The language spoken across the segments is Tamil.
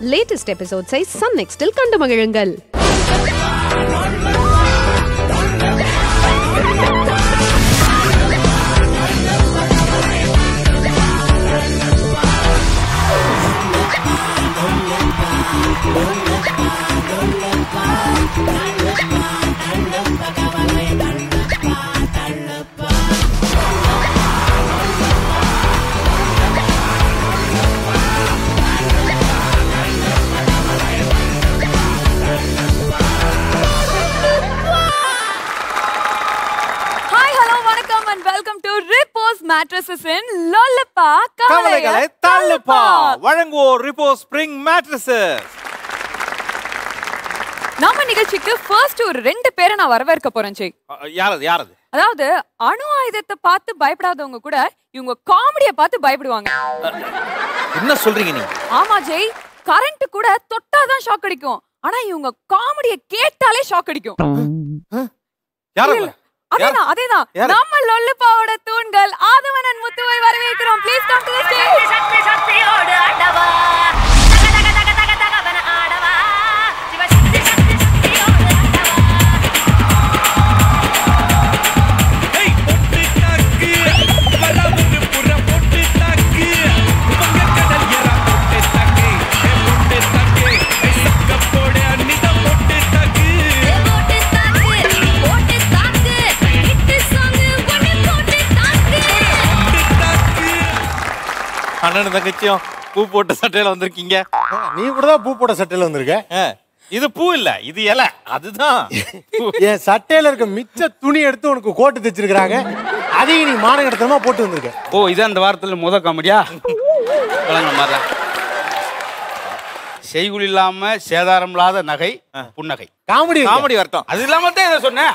லேட்டஸ்ட் எபிசோட்ஸை சன் நெக்ஸ்டில் கண்டு மகிழுங்கள் ஹாய் ஹலோ வணக்கம் and welcome to Repose mattresses in Lollappa கவலைகளை தள்ளுப்பா வழங்குவோர் ரிப்போ ஸ்ப்ரிங் மேட்ரஸஸ் நம்ம நிகழ்ச்சிக்கு ஃபர்ஸ்ட் ஒரு ரெண்டு பேரை நான் வரவேற்க போறேன் ஜெய் யாரது யாரது அதாவது அணு ஆயுதத்தை பார்த்து பயப்படாதவங்க கூட இவங்க காமெடியை பார்த்து பயப்படுவாங்க என்ன சொல்றீங்க நீ ஆமா ஜெய் கரண்ட் கூட தொட்டாதான் ஷாக் அடிக்கும் ஆனா இவங்க காமெடியை கேட்டாலே ஷாக் அடிக்கும் யாரது இல்ல, அதேதான் அதேதான் யாரு? நம்ம லொல்லுப்பாவோட தூண்கள் ஆதவனன் முத்துவை வரவேற்கிறோம் please come to the stage சக்தி சக்தியோடு ஆடவா தக தக தக தக தகவன ஆடவா சிவசக்தி சக்தி சக்தியோடு ஆடவா ஏய் பொட்டு தாக்கு வராமுது புற பொட்டு தாக்கு உங்க கடல் எறா பொட்டு தாக்கு ஏ பொட்டு தாக்கு ஏ சக்க போட அன்னித பொட்டு தாக்கு போட்டு தாக்கு போட்டு தாக்கு ஹிட் சாங் ஒன்னு போட்டு தாக்கு பொட்டு தாக்கு அண்ணன் தங்கச்சியும் பூ போட்ட சட்டையில வந்திருக்கீங்க நீ கூட தான் பூ போட்ட சட்டையில வந்திருக்க ஆ, இது பூ இல்ல இது இலை அதுதான் பூ. என் சட்டையில இருக்க மிச்ச துணி எடுத்து உனக்கு கோட்டு தைச்சிருக்காங்க அதையும் நீ மானகடத்தனமா போட்டு வந்திருக்க ஓ இதான் இந்த வாரத்தில் முத காமெடியா கலங்க மாதிரி செய்குள் இல்லாம சேதாரம் இல்லாத நகை புன்னகை காமெடி காமெடி வரட்டும் அது இல்லாம தான் இதை சொன்னேன்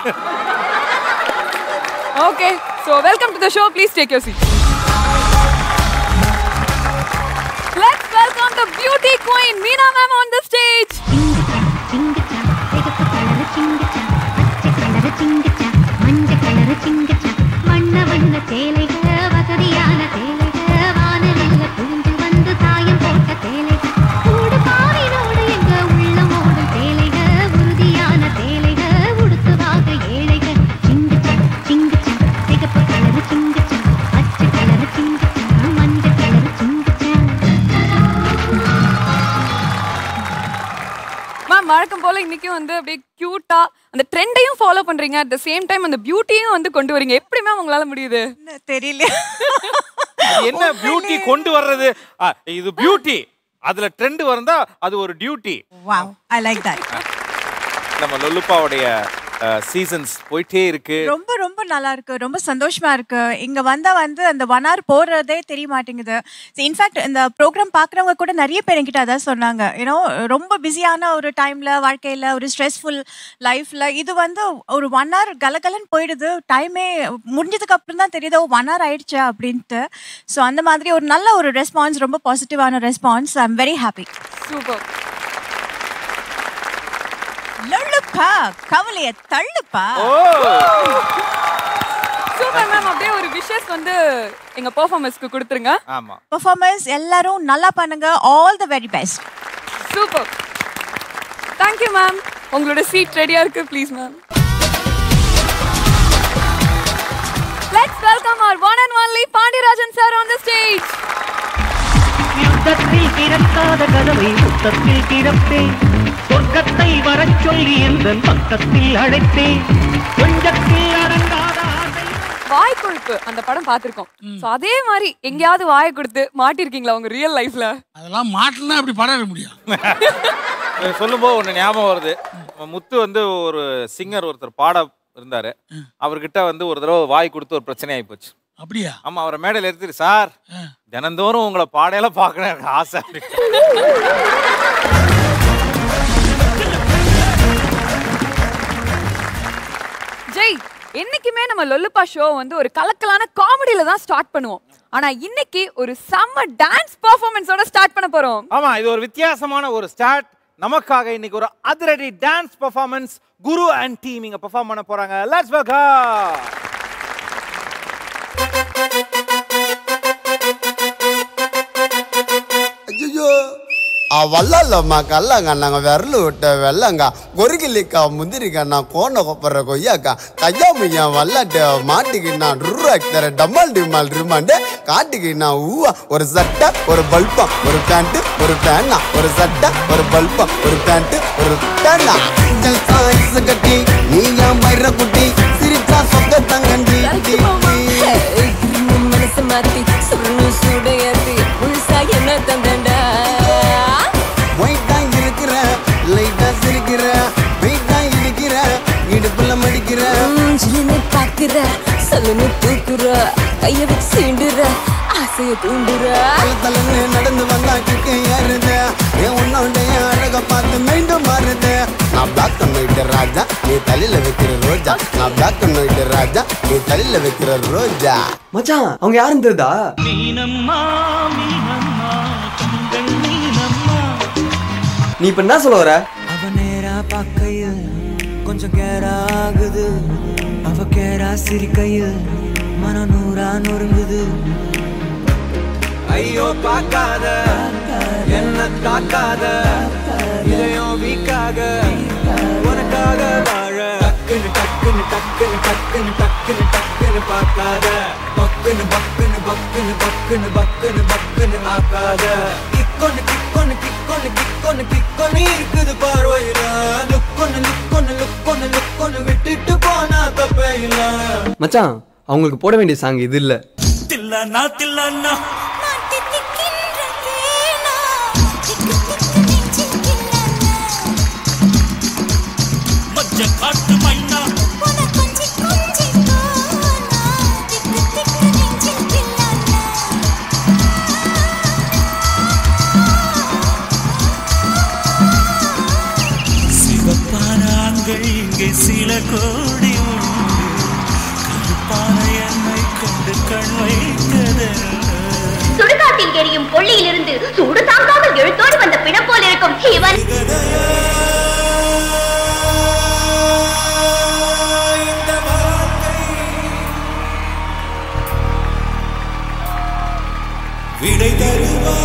okay so welcome to the show please take your seat let's welcome the beauty queen Meena ma'am on the stage சிங்கச்சா சிகப்பு கலரு சிங்கச்சா பச்சை கலரு சிங்கச்சா மஞ்ச கலரு சிங்கச்சா வண்ண வண்ண சேலைக வசதியான சேலைக வானவில்ல புரிஞ்சு வந்து சாயம் போட்ட சேலைக கூடு பாவினோடு எங்க உள்ளமோடு சேலைக உறுதியான சேலைக உடுத்துவாக ஏழைக சிங்கச்சா சிங்கச்சா சிகப்பு கலரு சிங்கச்சா பச்சை கலரு சிங்கச்சா மஞ்ச கலரு சிங்கச்சா மேம் வழக்கம் போல இன்னைக்கு வந்து அப்படியே கியூட்டா அந்த ட்ரெண்டையும் ஃபாலோ பண்றீங்க அட் த சேம் டைம் அந்த பியூட்டியும் வந்து கொண்டு வரீங்க எப்படி மேம் உங்களால முடியுது தெரியல அது என்ன பியூட்டி கொண்டு வர்றது ஆ, இது பியூட்டி அதுல ட்ரெண்ட் வந்தா அது ஒரு duty wow I like that நம்ம லொல்லுப்பாவுடைய சீசன்ஸ் போயிட்டே இருக்கு ரொம்ப ரொம்ப நல்லா இருக்கு ரொம்ப சந்தோஷமா இருக்கு இங்க வந்தா வந்து அந்த ஒன் ஹவர் போறதே தெரிய மாட்டேங்குது இன்ஃபேக்ட் இந்த ப்ரோக்ராம் பாக்குறவங்க கூட நிறைய பேர் என்கிட்ட அதான் சொன்னாங்க ஏன்னோ ரொம்ப பிஸியான ஒரு டைம்ல வாழ்க்கையில ஒரு ஸ்ட்ரெஸ்ஃபுல் லைஃப்ல இது வந்து ஒரு ஒன் ஹவர் கலகலன்னு போயிடுது டைமே முடிஞ்சதுக்கு அப்புறம் தான் தெரியுது ஒன் ஹவர் ஆயிடுச்சு அப்படின்ட்டு ஸோ அந்த மாதிரி ஒரு நல்ல ஒரு ரெஸ்பான்ஸ் ரொம்ப பாசிட்டிவான response I am very happy super Lollupa கவலைய தள்ளுப்பா சூப்பர் மேம் அப்படியே ஒரு விஷஸ் வந்து எங்க பெர்ஃபார்மன்ஸ்க்கு கொடுத்துருங்க ஆமா பெர்ஃபார்மன்ஸ் எல்லாரும் நல்லா பண்ணுங்க all the very best super thank you ma'am உங்களோட சீட் ரெடியா இருக்கு please ma'am let's welcome our one and only Pandiarajan sir on the stage யுத்தத்தில் திறக்காத கதவை முத்தத்தில் திறப்பேன் சொர்க்கத்தை வரச் சொல்லி எந்த பக்கத்தில் அழைத்தேன் கொஞ்சத்தில் அடங்காத ஆசை வாய் கொழுப்பு அந்த படம் பார்த்திருக்கோம் சோ அதே மாதிரி எங்கேயாவது வாயை கொடுத்து மாட்டிருக்கீங்களா உங்க ரியல் லைஃப்ல அதெல்லாம் மாட்டினா அப்படி படம் எடுக்க முடியும் சொல்லும்போது ஒன்று ஞாபகம் வருது நம்ம முத்து வந்து ஒரு சிங்கர் ஒருத்தர் பாட இருந்தாரு அவர்கிட்ட வந்து ஒரு தடவை வாய் கொடுத்து ஒரு பிரச்சனை ஆகி போச்சு அப்படியா ஆமா அவரை மேடையில் எடுத்துட்டு சார் தினந்தோறும் உங்களை பாடையெல்லாம் பார்க்கணும் எனக்கு ஆசை அப்படின்னு. ஜெய் என்னைக்குமே நம்ம லொல்லுப்பா ஷோ வந்து ஒரு கலக்கலான காமெடியில தான் ஸ்டார்ட் பண்ணுவோம் ஆனா இன்னைக்கு ஒரு செம்ம டான்ஸ் பெர்ஃபார்மன்ஸோட ஸ்டார்ட் பண்ண போறோம் ஆமா இது ஒரு வித்தியாசமான ஒரு ஸ்டார்ட் நமக்காக இன்னைக்கு ஒரு அதிரடி dance performance Guru and team இங்க பெர்ஃபார்ம் பண்ண போறாங்க லெட்ஸ் வெல்கம் ஐயோ வல்லல்லம்மா கல்லங்க நாங்க விரல் விட்ட வெள்ளங்க கொருகிலிக்கா முந்திரிக்கா நான் கோண கொப்பற கொய்யாக்கா கையா முய்யா வல்லாட்ட மாட்டுக்கு நான் ருராக் தர டம்மால் டிமால் ரிமாண்டு காட்டுக்கு நான் ஊவா ஒரு சட்டை ஒரு பல்பம் ஒரு பேண்ட் ஒரு பேனா ஒரு சட்டை ஒரு பல்பம் ஒரு பேண்ட் ஒரு பேனா ஜல்சா ஐஸ் கட்டி நீ ஏன் பயிர குட்டி சிரிச்சா சொக்க தங்கண்டி மனசு மாத்தி சுருணு சுடையாத்தி முழுசா என்ன தந்தண்டா ஒயிட்டா இருக்கிற லைட்டா சிரிக்கிற வெயிட்டா இருக்கிற இடுப்புல மடிக்கிற ஜிலுன்னு பாக்குற சொல்லுன்னு தூக்குற கைய வச்சு சீண்டுற ஆசைய தூண்டுற தலன்னு நடந்து வந்தா கிக்கு ஏறுது என் உன்னோடைய அழக பார்த்து மீண்டும் மாறுது நான் பிளாக் அண்ட் ஒயிட் ராஜா நீ தலையில வைக்கிற ரோஜா நான் பிளாக் அண்ட் ஒயிட் ராஜா நீ தலையில வைக்கிற ரோஜா மச்சான் அவங்க யாருன்னு தெரியுதா மீனம்மா மீனம்மா கண்கள் மீனம்மா நீ இப்ப என்ன சொல்ல வர அவ நேரா பார்க்கையில் கொஞ்சம் கேரா ஆகுது அவ கேரா சிரிக்கையில் மன நூறா நொறுங்குது ஐயோ பார்க்காத என்ன தாக்காத இதயம் வீக்காக உனக்காக வாழ டக்குன்னு டக்குன்னு டக்குன்னு டக்குன்னு டக்குன்னு டக்குன்னு பார்க்காத பக்குன்னு பக்குன்னு பக்குன்னு பக்குன்னு பக்குன்னு பக்குன்னு ஆக்காத கிக்கொன்னு கிக்கொன்னு கிக்கொன்னு கிக்கொன்னு கிக்கொன்னு இருக்குது பார்வையில லுக்கொன்னு லுக்கொன்னு லுக்கொன்னு லுக்கொன்னு விட்டுட்டு போனா தப்பே இல்ல மச்சான் அவங்களுக்கு போட வேண்டிய சாங் இது இல்ல தில்லானா தில்லானா மச்ச காட்டு மைனா சிவப்பான ஆண்கள் இங்கே சில கோடி உண்டு கருப்பான என்னை கொண்டு கண் வைத்தது சுடுகாட்டில் எரியும் கொள்ளியிலிருந்து சூடு தாங்காமல் எழுத்தோடு வந்த பிணம் போல் இருக்கும் இவன் விடை தருவார்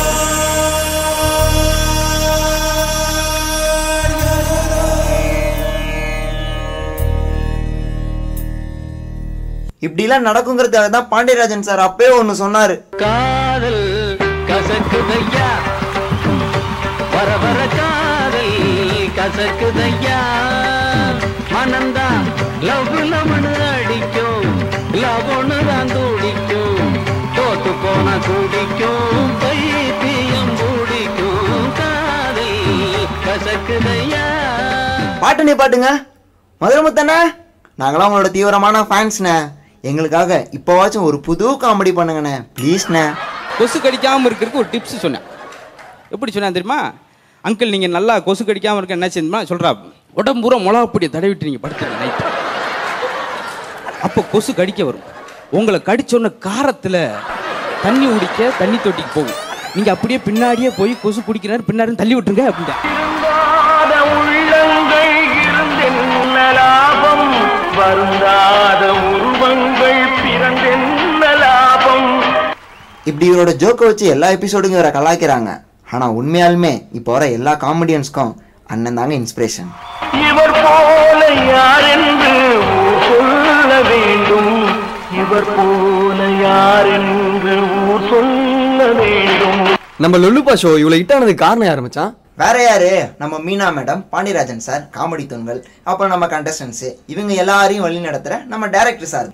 இப்படிலாம் நடக்குங்கிறதுக்காக தான் பாண்டியராஜன் சார் அப்பவே ஒண்ணு சொன்னாரு காதல் கசக்குதையா வர வர காதல் கசக்குதையா மனந்தா லவ் லவனு அடிக்கும் லவ் ஒன்று தான் துடிக்கும் தோத்து போன குடிக்கும் பைத்தியம் குடிக்கும் காதல் கசக்குதையா பாட்டு நீ பாட்டுங்க மதுரமுத்தண்ணே நாங்களாம் உங்களோட தீவிரமான ஃபேன்ஸ்ண்ணே எங்களுக்காக இப்போவாச்சும் ஒரு புது காமெடி பண்ணுங்கண்ணே ப்ளீஸ்ண்ணே கொசு கடிக்காமல் இருக்கிறதுக்கு ஒரு டிப்ஸ் சொன்னேன் எப்படி சொன்னேன் தெரியுமா அங்கிள் நீங்கள் நல்லா கொசு கடிக்காமல் இருக்க என்ன செய்யுமா சொல்கிறா உடம்பூரா மிளகா பொடியை தடவிட்டு நீங்கள் படுத்துங்க நைட்டு அப்போ கொசு கடிக்க வரும் உங்களை கடிச்சோன்ன காரத்தில் தண்ணி குடிக்க தண்ணி தொட்டிக்கு போகும் நீங்கள் அப்படியே பின்னாடியே போய் கொசு குடிக்கிறாரு பின்னாடி தள்ளி விட்டுருங்க அப்படின்ட்டா வருந்தாத உள்ளங்கள் இருந்தென்ன லாபம் வருந்தாத உருவங்கள் பிறந்தென்ன லாபம் இப்படி இவரோட ஜோக்கை வச்சு எல்லா எபிசோடுங்க இவரை கலாய்க்கிறாங்க ஆனா உண்மையாலுமே இப்போ வர எல்லா காமெடியன்ஸ்க்கும் அண்ணன் தாங்க இன்ஸ்பிரேஷன் இவர் போல யார் என்று ஊர் சொல்ல வேண்டும் இவர் போல யார் என்று ஊர் சொல்ல வேண்டும் நம்ம லொல்லுப்பா ஷோ இவ்வளவு ஹிட் ஆனதுக்கு காரணம் யார் மச்சான் வேற யாரு நம்ம Meena madam Pandiarajan sir comedy தூண்கள் அப்புறம் நம்ம கண்டஸ்டன்ஸ் இவங்க எல்லாரையும் வழி நடத்துற நம்ம டைரக்டர் சார்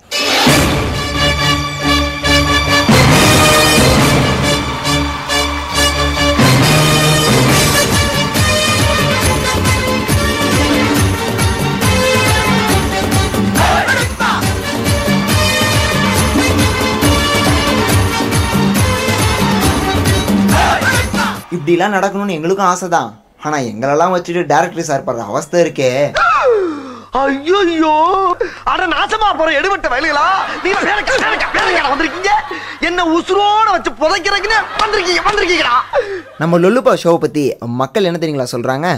இப்படிலாம் நடக்கணும்னு எங்களுக்கும் ஆசை தான் ஆனா எங்களெல்லாம் வச்சுட்டு டைரக்டர் சார் படுற அவஸ்தை இருக்கே ஐயோ அட நாசமா போற எடுபட்ட வயலுகளா நீங்க வேலைக்கு வேலைக்கு வேலைக்கு வந்திருக்கீங்க என்ன உசுரோட வச்சு புதைக்கிறதுக்குன்னு வந்திருக்கீங்க வந்திருக்கீங்கடா நம்ம லொல்லுப்பா ஷோவை பத்தி மக்கள் என்ன தெரியுங்களா சொல்றாங்க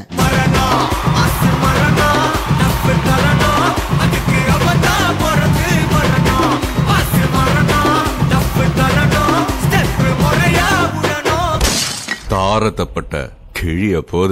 தாரத்தப்பட்ட கிழிய போது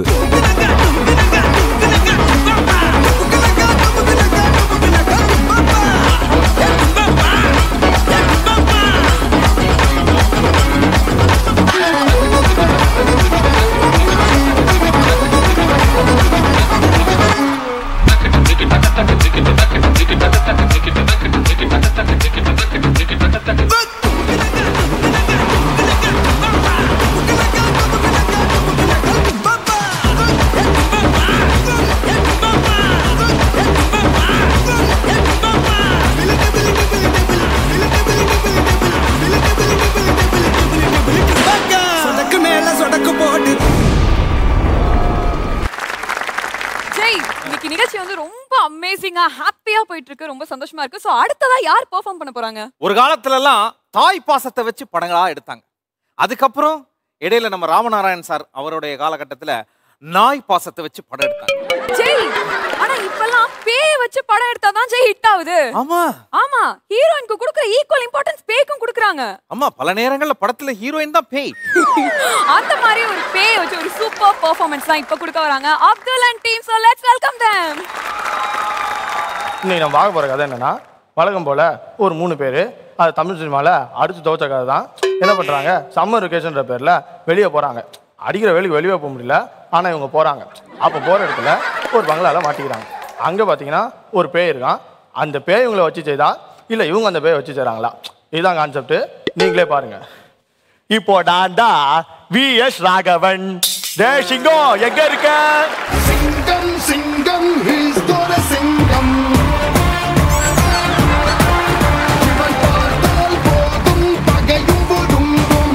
சொடக்கு மேல சொடக்கு போட்டு ஜெய் இன்னைக்கு நிகழ்ச்சி வந்து ரொம்ப அமேசிங்கா ஹாப்பியா போயிட்டு இருக்கு ரொம்ப சந்தோஷமா இருக்கு சோ அடுத்ததா யார் பெர்ஃபார்ம் பண்ண போறாங்க ஒரு காலத்துல எல்லாம் தாய் பாசத்தை வச்சு படங்களா எடுத்தாங்க அதுக்கப்புறம் இடையில நம்ம ராமநாராயண் சார் அவருடைய காலகட்டத்துல நாய் பாசத்தை வச்சு படம் எடுத்தாங்க ஜெய் ஆனா இப்பெல்லாம் பேய வச்சு படம் எடுத்தாதான் ஜெய் ஹிட் ஆகுது ஆமா ஆமா ஹீரோயினுக்கு கொடுக்குற ஈக்குவல் இம்பார்ட்டன்ஸ் பேய்க்கும் கொடுக்குறாங்க ஆமா பல நேரங்கள்ல படத்துல ஹீரோயின் தான் பேய் அந்த மாதிரி ஒரு பேய வச்சு ஒரு சூப்பர் பெர்ஃபார்மன்ஸ் தான் இப்ப கொடுக்க வராங்க Abdul and team so let's welcome them இன்னைக்கு நம்ம பார்க்க போகிற கதை என்னன்னா வழக்கம் போல் ஒரு மூணு பேர் அது தமிழ் சினிமாவில் அடிச்சு துவச்ச கதை தான் என்ன பண்ணுறாங்க சம்மர் வெக்கேஷன்ற பேரில் வெளியே போகிறாங்க அடிக்கிற வேலைக்கு வெளியே போக முடியல ஆனால் இவங்க போகிறாங்க அப்போ போகிற இடத்துல ஒரு பங்களால மாட்டிக்கிறாங்க அங்கே பார்த்தீங்கன்னா ஒரு பேய் இருக்கான் அந்த பேய் இவங்களை வச்சு செய்தா இல்லை இவங்க அந்த பேயை வச்சு செய்கிறாங்களா இதுதான் கான்செப்ட் நீங்களே பாருங்க இப்போ நான் தான் வி எஸ் ராகவன் டே சிங்கம் எங்க இருக்க சிங்கம் சிங்கம் ஹிஸ்தோர சிங்கம் இவன் பார்த்தால் போதும் பகையும் ஒடுங்கும்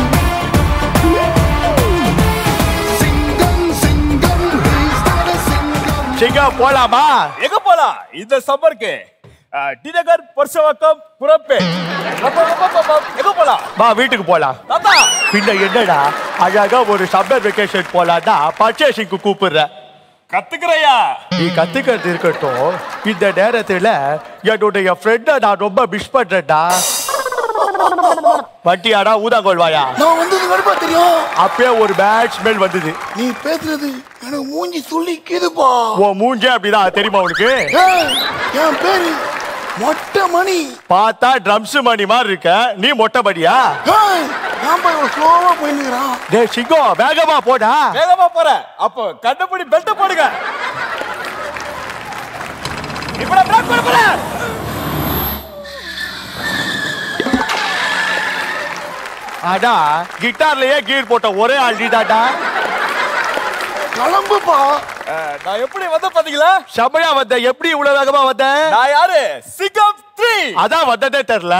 சிங்கம் சிங்கம் ஹிஸ்தோர சிங்கம் சிங்கம் போலாமா எங்க போலாம் இந்த சம்மருக்கு டிநகர் பர்சவக்கம் புறப்பே எங்க போலாம் வா வீட்டுக்கு போலாம் தாத்தா பின்ன என்னடா அழகா ஒரு சம்மர் வெக்கேஷன் போலான்னா பர்ச்சேசிங்க்கு கூப்பிடுற கத்துக்கிறையா நீ கத்துக்கிறது இருக்கட்டும் இந்த நேரத்துல என்னுடைய ஃப்ரெண்டை நான் ரொம்ப மிஸ் பண்றேன்டா வட்டியாடா ஊதாங்கோல் வாயா நான் வந்தது கடுப்பா தெரியும் அப்பயே ஒரு பேட் ஸ்மெல் வந்தது நீ பேசுறது எனக்கு மூஞ்சி சுளிக்குதுப்பா உன் மூஞ்சே அப்படிதான் தெரியுமா உனக்கு ஏய், என் பேரு மொட்டை மணி பார்த்தா ட்ரம்ஸ் மணி மாதிரி இருக்க நீ மொட்டை மணியா ஏய், ஏன் பா இவ்வளவு ஸ்லோவா போயிருக்கிறான் டேய் சிங்கம் வேகமா போடா வேகமா போற அப்போ கண்டுபிடி பெல்ட் போடுங்க இப்பட பிரேக் பண்ண போற அடா கிட்டார்லயே கீர் போட்ட ஒரே ஆள் நீதாடா கிளம்புப்பா நான் எப்படி வந்த பாத்தீங்களா செமையா வந்த எப்படி இவ்வளவு வேகமா வந்த நான் யாரு சிங்கம் த்ரீ அதான் வந்ததே தெரியல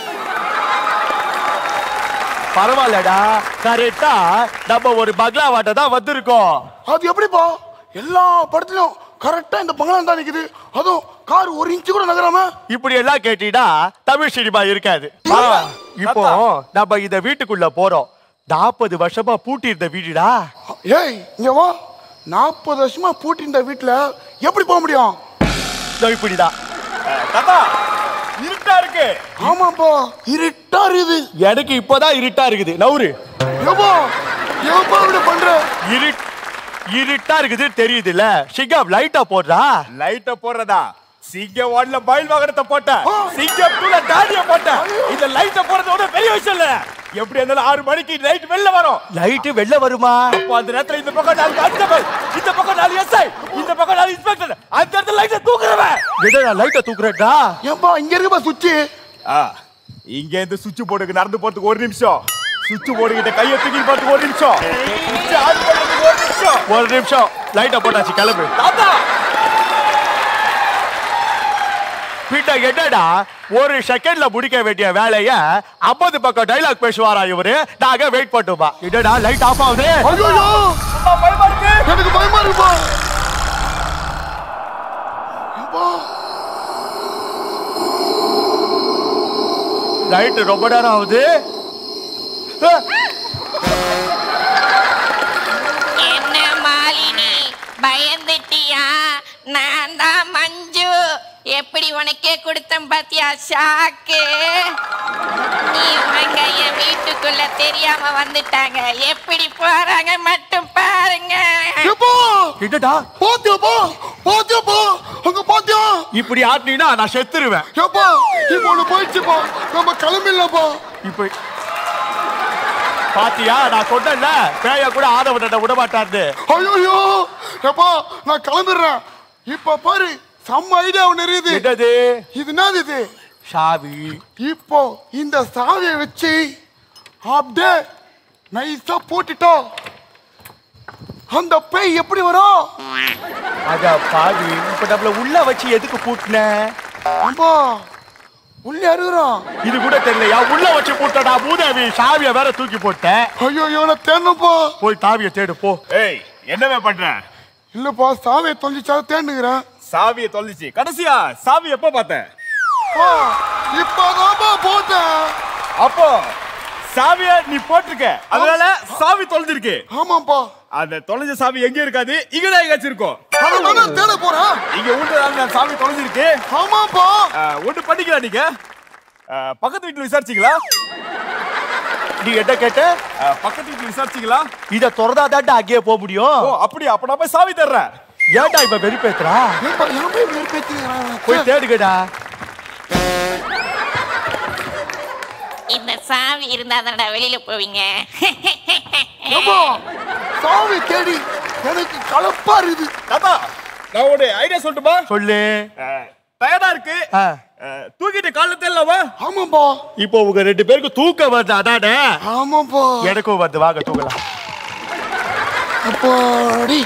பரவாயில்லடா கரெக்டா நம்ம ஒரு பங்களா வாட்ட தான் வந்திருக்கோம் அது எப்படிப்பா எல்லா படத்துலயும் கரெக்டா இந்த பங்களா தான் நிக்குது அதுவும் கார் ஒரு இன்ச்சு கூட நகராம இப்படி எல்லாம் கேட்டீங்கன்னா தமிழ் சினிமா இருக்காது இப்போ நம்ம இந்த வீட்டுக்குள்ள போறோம் நாற்பது வருஷமா பூட்டி இருந்த வீடுடா ஏய் இங்க வா நாற்பது வருஷமா பூட்டி இந்த வீட்டுல எப்படி போக முடியும் இதோ இப்படிதான் தாத்தா இருட்டா இருக்கு ஆமாப்பா இருட்டா இருக்குது எனக்கு இப்போதான் இருட்டா இருக்குது நவுரு ஏப்பா ஏப்பா இப்படி பண்ற இரு இருட்டா இருக்குது தெரியுதுல்ல சிங்கம் லைட்டா போடுறா லைட்ட போடுறதா சிங்கம் ஒன்ல மயில் வாகனத்தை போட்ட சிங்கம் டூல தாடிய போட்ட இந்த லைட்ட போடுறது ஒன்றும் பெரிய விஷயம் இல்ல எப்படி இருந்தாலும் ஆறு மணிக்கு லைட் வெளில வரும் லைட்டு வெளில வருமா அப்போ அந்த நேரத்துல இந்த பக்கம் நாலு கான்ஸ்டபிள் இந்த பக்கம் நாலு எஸ்ஐ இந்த பக்கம் நாலு இன்ஸ்பெக்டர் அந்த இடத்துல லைட்ட தூக்குறவன் என்ன லைட்டை தூக்குறேன்டா ஏன்பா இங்க இருக்குப்பா சுவிட்ச் ஆ இங்க இருந்து சுவிட்ச் போர்டுக்கு நடந்து போறதுக்கு ஒரு நிமிஷம் சுவிட்ச் போர்டு கிட்ட கையை தூக்கி போறதுக்கு ஒரு நிமிஷம் சுவிட்ச் ஆன் பண்றதுக்கு ஒரு நிமிஷம் ஒரு நிமிஷம் லைட்டை போட்டாச்சு கிளம்பு தாத்தா பின்ன என்னடா ஒரு செகண்ட்ல முடிக்க வேண்டிய வேலைய ஐம்பது பக்கம் டைலாக் பேசுவாரா இவரு நாங்க வெயிட் பண்ணுமா என்னடா லைட் ஆஃப் ஆகுது ஐயோ எனக்கு பயமா இருக்குப்பா லைட் ரொம்ப நேரம் ஆகுது என்ன மாலினி பயந்துட்டியா நான் தான் மஞ்சு எப்படி எப்படி உனக்கே கொடுத்தேன் பாத்தியா ஷாக்கு நீ இவங்க என் வீட்டுக்குள்ள தெரியாம வந்துட்டாங்க எப்படி போறாங்க மட்டும் பாருங்க என்னடா பாத்தியாப்பா பாத்தியாப்பா அங்க பாத்தியா இப்படி ஆட்டினா நான் செத்துருவேன் ஏப்பா இப்போ ஒண்ணு போயிடுச்சுப்பா நம்ம கிளம்பிடலப்பா இப்போ பாத்தியா நான் சொன்னேன்ல பேய கூட ஆதவட்ட விட மாட்டாரு ஐயோ ஏப்பா நான் கிளம்பிடுறேன் இப்ப பாரு செம்ம ஐடியா ஒண்ணு இருக்குது என்னது இது என்னது இது சாவி இப்போ இந்த சாவியை வச்சு அப்படியே நைஸா போட்டுட்டோம் அந்த பேய் எப்படி வரும் அத பாவி இப்ப நம்மள உள்ள வச்சு எதுக்கு பூட்டின அம்பா உள்ள அருகிறோம் இது கூட தெரியலையா உள்ள வச்சு பூட்டடா பூதேவி சாவிய வேற தூக்கி போட்டேன் ஐயோ நான் தேடணும்ப்பா போய் தாவிய தேடு போ ஏய் என்னவே பண்ற இல்லப்பா சாவியை தொலைச்சா தேடுகிறேன் சாவிய தொலைச்சு கடைசியா சாவி எப்ப பார்த்த இப்பதான்ப்பா போட்டேன் அப்போ சாவிய நீ போட்டிருக்க அதனால சாவி தொலைஞ்சிருக்கு ஆமாப்பா அந்த தொலைஞ்ச சாவி எங்க இருக்காது இங்கதான் எங்காச்சும் இருக்கும் அதனால தேட போறேன் இங்க உண்டு அந்த சாவி தொலைஞ்சிருக்கு ஆமாப்பா ஒண்ணு பண்ணிக்கலாம் நீங்க அஹ், பக்கத்து வீட்டுல விசாரிச்சீங்களா நீ என்ன கேட்ட அஹ், பக்கத்து வீட்டுல விசாரிச்சீங்களா இத திறந்தாதான்டா அங்கேயே போக முடியும் ஓ அப்படியா அப்ப நான் போய் சாவி தர்றேன் ஏன்டா இப்ப வெறுப்பேத்துறா ஏப்பா என் போய் வெறுப்பேத்துக்கிறேன் போய் தேடுகடா இந்த சாவி இருந்தா தானடா வெளியில போவீங்க ஏப்பா சாவி தேடி எனக்கு கலப்பா இருக்குது தாத்தா நான் ஒரு ஐடியா சொல்லட்டுமா சொல்லு டயர்டா இருக்கு அஹ், தூக்கிட்டு காலைல தெரியலவா ஆமாப்பா இப்போ உங்க ரெண்டு பேருக்கு தூக்கம் வருது அதானே ஆமாப்பா எனக்கும் வருது வாங்க தூக்கலாம் அப்பாடி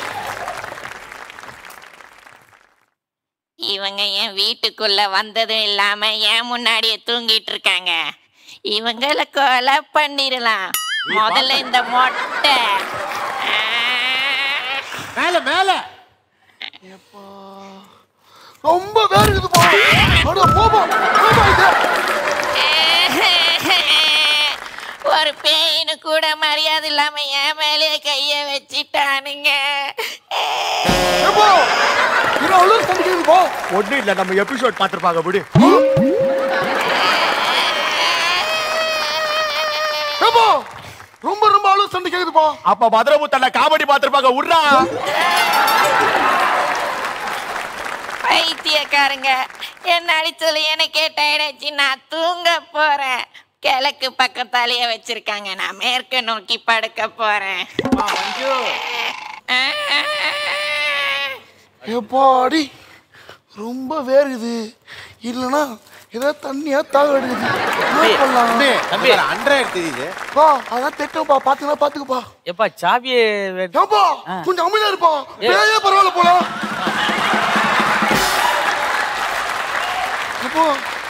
இவங்க என் வீட்டுக்குள்ள வந்ததும் இல்லாம என் முன்னாடியே தூங்கிட்டு இருக்காங்க இவங்களை கொலை பண்ணிடலாம் முதல்ல இந்த மொட்டை மேல மேல ரொம்ப வேற இருக்குதுப்பா அட போப்பா போப்பா இது ஒரு பேயினு கூட மரியாதை இல்லாம என் மேலேயே கைய வச்சிட்டானுங்க ஏப்பா இது அவ்வளோ சமைக்குதுப்பா ஒண்ணும் இல்ல நம்ம எபிசோட் பாத்துருப்பாங்க விடு ஏப்பா ரொம்ப ரொம்ப அவ்வளோ சண்டை கேக்குதுப்பா அப்ப மதுரமுத்தல்ல காமெடி பாத்துருப்பாங்க உட்றா பைத்தியக்காரங்க என்ன அடிச்சதுல எனக்கே டயர்டாச்சு நான் தூங்க போறேன் கிழக்கு பக்கத்தாலேயே வச்சிருக்காங்க நான் மேற்கு நோக்கி படுக்க போறேன் ஏப்பாடி ரொம்ப வேறுது இல்லனா ஏதோ தண்ணியா தாக எடுக்குது என்ன பண்ணலாம்? தம்பி அண்ட்ராய்டு தெரியுது பா அதான் திட்டப்பா பாத்துக்கலாம் பாத்துக்கப்பா எப்பா சாவியே ஏப்பா கொஞ்சம் அமைதியா இருப்பா பேயே பரவாயில்ல போல அப்போ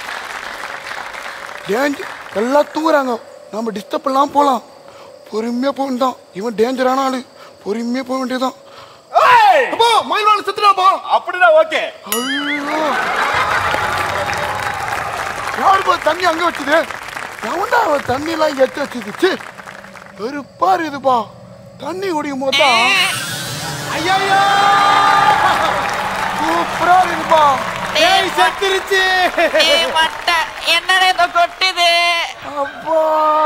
டேஞ்சர் எல்லாம் தூங்குறாங்க நம்ம டிஸ்டர்ப் எல்லாம் போலாம் பொறுமையா போக வேண்டியதான் இவன் டேஞ்சரான ஆளு பொறுமையா போக வேண்டியதுதான் அப்பா மயில்வாள் செத்துடாப்பா அப்படிதான் ஓகே ஐயோ யாருப்பா தண்ணி அங்க வச்சது எவன்டா அவன் தண்ணி எல்லாம் இங்க எடுத்து வச்சது வெறுப்பா இருக்குதுப்பா தண்ணி குடிக்கும் போது தான் ஐயா சூப்பரா இருக்குப்பா ஏய் செத்துருச்சு ஏய் மட்டை என்னடா இத கொட்டுது அப்பா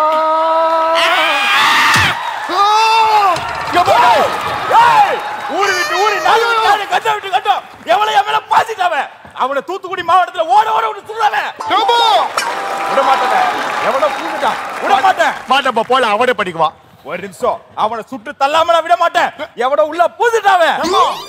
ஊரு விட்டு ஊரு நாலு விட்டு நாலு கட்ட விட்டு கட்டம் எவ்வளவு என் மேல பாசிட்டவன் அவனை தூத்துக்குடி மாவட்டத்துல ஓட ஓட விட்டு சுடுறவன் விட மாட்டேன் எவனோ கூப்பிட்டான் விட மாட்டேன் மாட்டப்பா போல அவனே படிக்குவான் ஒரு நிமிஷம் அவனை சுட்டு தள்ளாம நான் விட மாட்டேன் எவனோ உள்ள பூசிட்டாவன்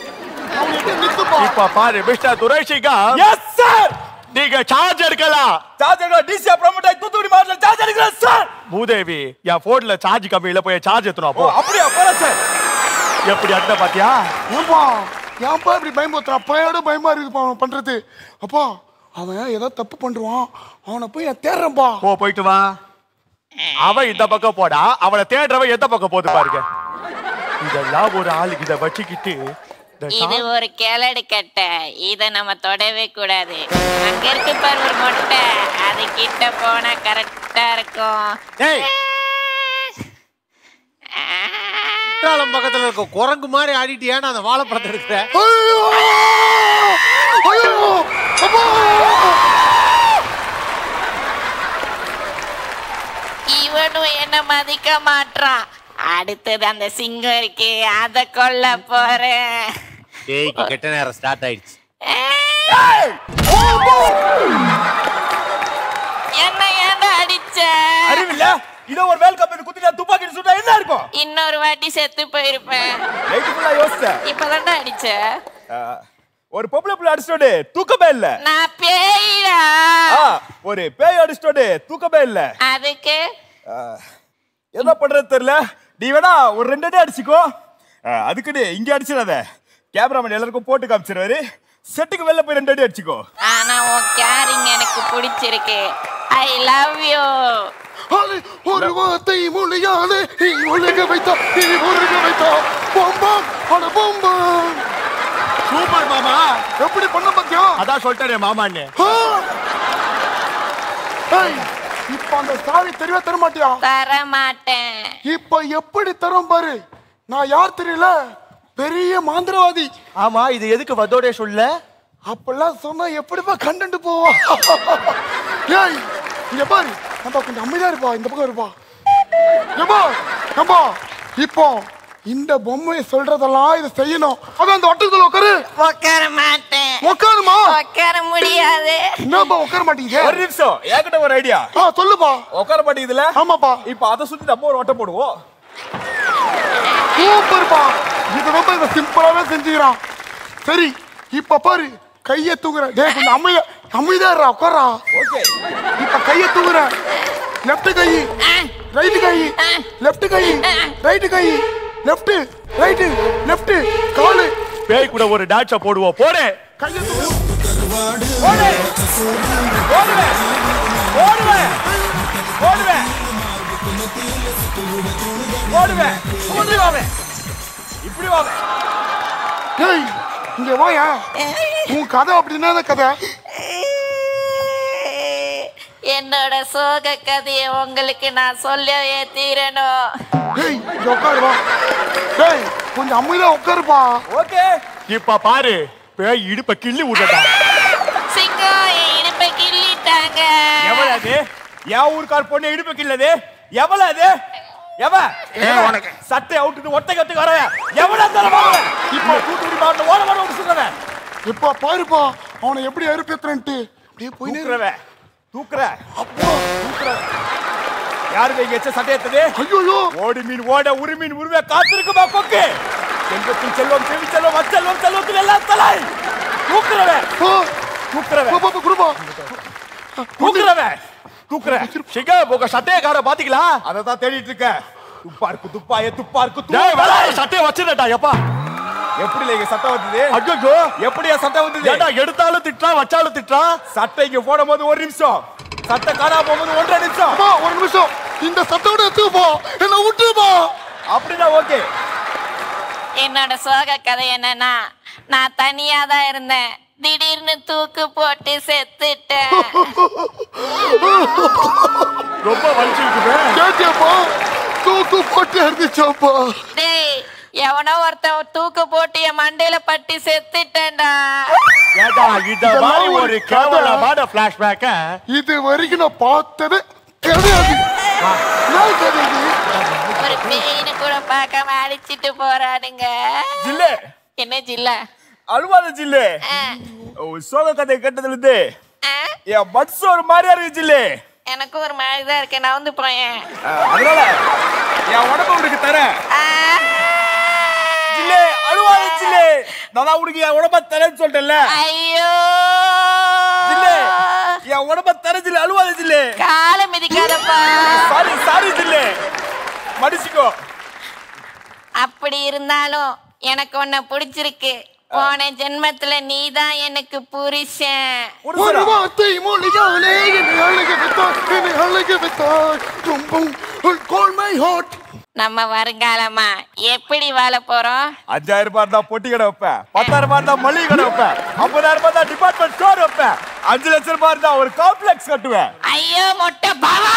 இப்ப பாரு மிஸ்டர் துரைசிகா எஸ் சார் நீங்க சார்ஜ் எடுக்கலாம் சார்ஜ் எடுக்கலாம் டிசிஆ ப்ரோமோட் ஆகி தூத்துக்குடி மாவட்டத்துல சார்ஜ் எடுக்கலாம் சார் மூதேவி என் போன்ல சார்ஜ் கம்மியில போய் சார்ஜ் எத்தணும் ஓ அப்போ அப்படியா போற சார் எப்படி அந்த பாத்தியா ஏன்பா ஏன்பா இப்படி பயமுறுத்துறான் பையோட பயமா இருக்குப்பா அவன் பண்றது அப்பா அவன் ஏதோ தப்பு பண்றான் அவனை போய் நான் தேடுறேன்ப்பா போ போயிட்டு வா அவன் இந்த பக்கம் போடா அவனை தேடுறவன் எந்த பக்கம் போகுது பாருங்க இதெல்லாம் ஒரு ஆளுக்கு இதை வச்சுக்கிட்டு இந்த இது சா- ஒரு கிளடு கட்டை இத நம்ம தொடவே கூடாது அங்க இருக்கு பாரு ஒரு மொட்டை அது கிட்ட போனா கரெக்டா இருக்கும் டேய் குற்றாலம் பக்கத்துல இருக்க குரங்கு மாதிரி ஆடிட்டு ஏன்னா அந்த வாழைப்பழத்தை எடுக்கிற ஐயோ இவனும் என்ன மதிக்க மாட்றான் அடுத்தது அந்த சிங்கம் இருக்கே அத கொல்ல போறேன் டேய்க்கு கெட்ட நேரம் ஸ்டார்ட் ஆயிடுச்சு என்ன ஏன்டா அடிச்ச அறிவில்ல இதோ ஒரு வேல் கப் குத்திட்டா துப்பாக்கி சுட்டா என்ன இருக்கும் இன்னொரு வாட்டி செத்து போயிருப்பேன் நைட்டு ஃபுல்லா யோசிச்சேன் இப்பதான்டா அடிச்ச அஹ், ஒரு பொம்பளை பிள்ளை அடிச்சிட்டோடு தூக்கமே இல்ல நான் பேயிடா ஆ, ஒரு பேய் அடிச்சிட்டோடு தூக்கமே இல்ல அதுக்கு அஹ், என்ன பண்றது தெரியல நீ வேணா ஒரு ரெண்டு அடி அடிச்சுக்கோ அஹ், அதுக்குன்னு இங்க அடிச்சிடாத கேமராமேன் எல்லாருக்கும் போட்டு காமிச்சிருவாரு செட்டுக்கு வெளில போய் ரெண்டு அடி அடிச்சுக்கோ ஆனா உன் கேரிங் எனக்கு பிடிச்சிருக்கு ஐ லவ் யூ ஒரு வார்த்தை மொழியாலே நீ ஒழுக வைத்தா நீ ஒழுக வைத்தா பொம்பம் அட பொம்பம் சூப்பர் மாமா எப்படி பண்ண பாத்தியா அதான் சொல்லிட்டாரு மாமான்னு ஏய், இப்ப அந்த சாவி தெரியவே தர மாட்டியா தர மாட்டேன் இப்ப எப்படி தரும் பாரு நான் யார் தெரியல பெரிய மாந்திரவாதி ஆமா இது எதுக்கு வதோடைய சொல்ல அப்பெல்லாம் சொன்னா எப்படிப்பா கண்டென்ட் போவா ஏய் இங்க பாரு நம்ம கொஞ்சம் அமைதியா இருப்பா இந்த பக்கம் இருப்பா ஏப்பா ஏப்பா இப்போ இந்த பொம்மையை சொல்றதெல்லாம் இதை செய்யணும் அதான் அந்த வட்டத்துல உட்காரு உட்கார மாட்டேன் உட்காருமா உட்கார முடியாது என்னப்பா உட்கார மாட்டீங்க ஒரு நிமிஷம் என்கிட்ட ஒரு ஐடியா ஆ சொல்லுப்பா உட்கார மாட்டேங்குதுல ஆமாப்பா இப்ப அதை சுத்தி நம்ம ஒரு வட்டம் போடுவோம் சூப்பர்ப்பா இது ரொம்ப இவன் சிம்பிளாவே செஞ்சுக்கிறான் சரி இப்ப பாரு கைய தூக்குற டேய் கொஞ்சம் அமைதியா அமைதியா இருடா உட்காரா ஓகே இப்ப கைய தூக்குற லெஃப்ட் கை ரைட் கை லெஃப்ட் கை ரைட் கை லெஃப்ட் ரைட் லெஃப்ட் காலு பேய் கூட ஒரு டான்ஸ போடுவோம் போடு கைய தூக்கு போடு போடுவேன் போடுவேன் போடுவேன் போடுவேன் இப்படி வாங்க இப்படி வாங்க டேய் இங்க வாயா உன் கதை அப்படின்னா என்ன கதை என்னோட சோக கதையை உங்களுக்கு நான் சொல்லவே தீரணும் டேய் இங்க உட்காரு வா டேய் கொஞ்சம் அமைதியா உட்காருப்பா ஓகே இப்ப பாரு பேய் இடுப்ப கிள்ளி விட்டுட்டா சிங்கம் என் இடுப்பை கிள்ளிட்டாங்க எவ்வளவு அது என் ஊருக்கார் பொண்ணு இடுப்பு கிள்ளது எவ்வளவு அது எவ உனக்கு சட்டை அவுட்டுட்டு ஒட்டை கட்டு வர எவ்வளவு தரமாக இப்போ தூத்துக்குடி மாவட்டம் ஓட ஓட விட்டு சொல்றேன் இப்ப பாருப்பா அவனை எப்படி அறுப்பேத்துறேன்ட்டு அப்படியே போய் தூக்குறவ தூக்குற அப்போ தூக்குற யாருக்கு இங்க எச்ச சட்டை எடுத்தது ஐயோ ஓடி மீன் ஓட உரி மீன் உருவே காத்திருக்குமா கொக்கு செல்வத்தில் செல்வம் செவி செல்வம் அச்செல்வம் செல்வத்தில் எல்லாம் தலை தூக்குறவ தூக்குறவ குடுப்பா தூக்குறவ தூக்குற சிங்க உங்க சட்டையை கார பாத்தீங்களா அதை தான் தேடிட்டு இருக்க துப்பா இருக்கு துப்பாய துப்பா இருக்கு துப்பா சட்டையை வச்சிருடா எப்பா எப்படி இங்க சட்டை வந்தது ஐயோ எப்படி சட்டை வந்தது ஏடா எடுத்தாலும் திட்டா வச்சாலும் திட்டா சட்டை இங்க போடும்போது ஒரு நிமிஷம் சட்டை காணாம போகும்போது ஒன்றரை நிமிஷம் அம்மா, ஒரு நிமிஷம் இந்த சத்தோட எடுத்துப்பா என்ன விட்டுப்பா அப்படின்னா ஓகே என்னோட சோக கதை என்னன்னா நான் தனியா தான் இருந்தேன் திடீர்னு தூக்கு போட்டு செத்துட்டேன் ரொம்ப வலிச்சிருக்குமே கேட்டியாப்பா தூக்கு போட்டு இருந்துச்சாப்பா டேய் எவனோ ஒருத்தன் தூக்கு போட்டு என் மண்டையில பட்டி செத்துட்டேன்டா ஏடா இத மாதிரி ஒரு கேவலமான பிளாஷ்பேக்க இது வரைக்கும் நான் பார்த்தது கிடையாது நான் கதை இது? ஒரு பேயினு கூட பார்க்காம அடிச்சிட்டு போறானுங்க ஜில்லே என்ன ஜில்ல அழுவாத ஜில்லே உன் சோக கதை கேட்டதுல இருந்து என் மனசு ஒரு மாதிரியா இருக்கு ஜில்லே எனக்கும் ஒரு மாதிரி தான் இருக்கு நான் வந்து போயேன் அஹ், அதனால என் உடம்பு உனக்கு தரேன் ஜில்லே அழுவாத ஜில்லே நான் தான் உனக்கு என் உடம்ப தரேன்னு சொல்லிட்டேன்ல ஐயோ ஜில்லே என் உடம்ப தர ஜில்லே அழுவாத ஜில்லே காலை மிதிக்காதப்பா சாரி சாரி ஜில்லே மன்னிச்சுக்கோ அப்படி இருந்தாலும் எனக்கு உன்னை பிடிச்சிருக்கு போன ஜென்மத்துல நீதான் எனக்கு புருஷன் ஒரு வார்த்தை மொழியாலே என்னை அழக வைத்தாய் என்னை அழக வைத்தாய் ரொம்பவும் கால் மை ஹார்ட் நம்ம வருங்காலமா எப்படி வாழ போறோம் அஞ்சாயிரம் ரூபாய் இருந்தா பொட்டி கடை வைப்பேன் பத்தாயிரம் ரூபாய் இருந்தா மளிகை கடை வைப்பேன் ஐம்பதாயிரம் ரூபாய் இருந்தா டிபார்ட்மெண்ட் ஸ்டோர் வைப்பேன் அஞ்சு லட்சம் ரூபாய் இருந்தா ஒரு காம்ப்ளெக்ஸ் கட்டுவேன் ஐயோ மொட்டை பாவா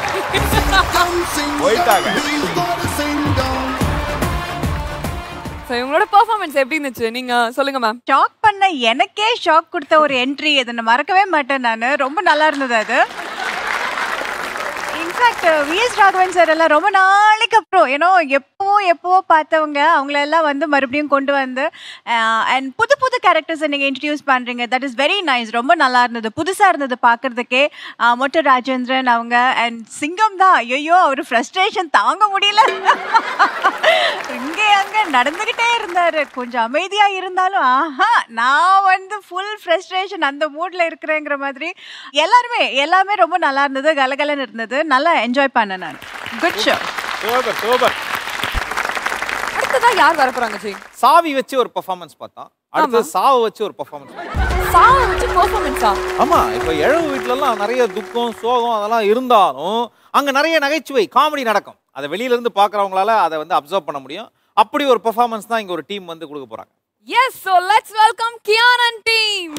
போயிட்டாங்க இவங்களோட பெர்ஃபார்மன்ஸ் எப்படி இருந்துச்சு நீங்க சொல்லுங்க மேம் ஷாக் பண்ண எனக்கே ஷாக் கொடுத்த ஒரு என்ட்ரி அதை நான் மறக்கவே மாட்டேன் நான் ரொம்ப நல்லா இருந்தது அது இன்ஃபேக்ட் விஎஸ் ராகவன் சார் எல்லாம் ரொம்ப நாளைக்கு அப்புறம் ஏன்னோ எப்போ எப்போ பார்த்தவங்க அவங்களெல்லாம் வந்து மறுபடியும் கொண்டு வந்து அண்ட் புது புது கேரக்டர்ஸை நீங்கள் இன்ட்ரடியூஸ் பண்ணுறீங்க தட் இஸ் வெரி நைஸ் ரொம்ப நல்லா இருந்தது புதுசாக இருந்தது பார்க்குறதுக்கே மொட்டை ராஜேந்திரன் அவங்க அண்ட் சிங்கம் தான் ஐயோ அவர் ஃப்ரஸ்ட்ரேஷன் தாங்க முடியல இங்கே அங்கே நடந்துக்கிட்டே இருந்தார் கொஞ்சம் அமைதியாக இருந்தாலும் ஆஹா நான் வந்து ஃபுல் ஃப்ரஸ்ட்ரேஷன் அந்த மூடில் இருக்கிறேங்கிற மாதிரி எல்லாருமே எல்லாமே ரொம்ப நல்லா இருந்தது கலகலன்னு இருந்தது நல்லா என்ஜாய் பண்ணேன் நான் குட் ஷோ சூப்பர் சூப்பர் அடுத்ததா யார் வர போறாங்க ஜெய் சாவி வச்சு ஒரு பெர்ஃபார்மன்ஸ் பார்த்தோம் அடுத்து சாவு வச்சு ஒரு பெர்ஃபார்மன்ஸ் சாவை வச்சு பெர்ஃபார்மன்ஸா ஆமா இப்போ இழவு வீட்லலாம் நிறைய துக்கம் சோகம் அதெல்லாம் இருந்தாலும் அங்க நிறைய நகைச்சுவை காமெடி நடக்கும் அதை வெளியில இருந்து பார்க்கறவங்களால அதை வந்து அப்சர்வ் பண்ண முடியும் அப்படி ஒரு பெர்ஃபார்மன்ஸ் தான் இங்க ஒரு டீம் வந்து கொடுக்க போறாங்க yes so let's welcome Gyan team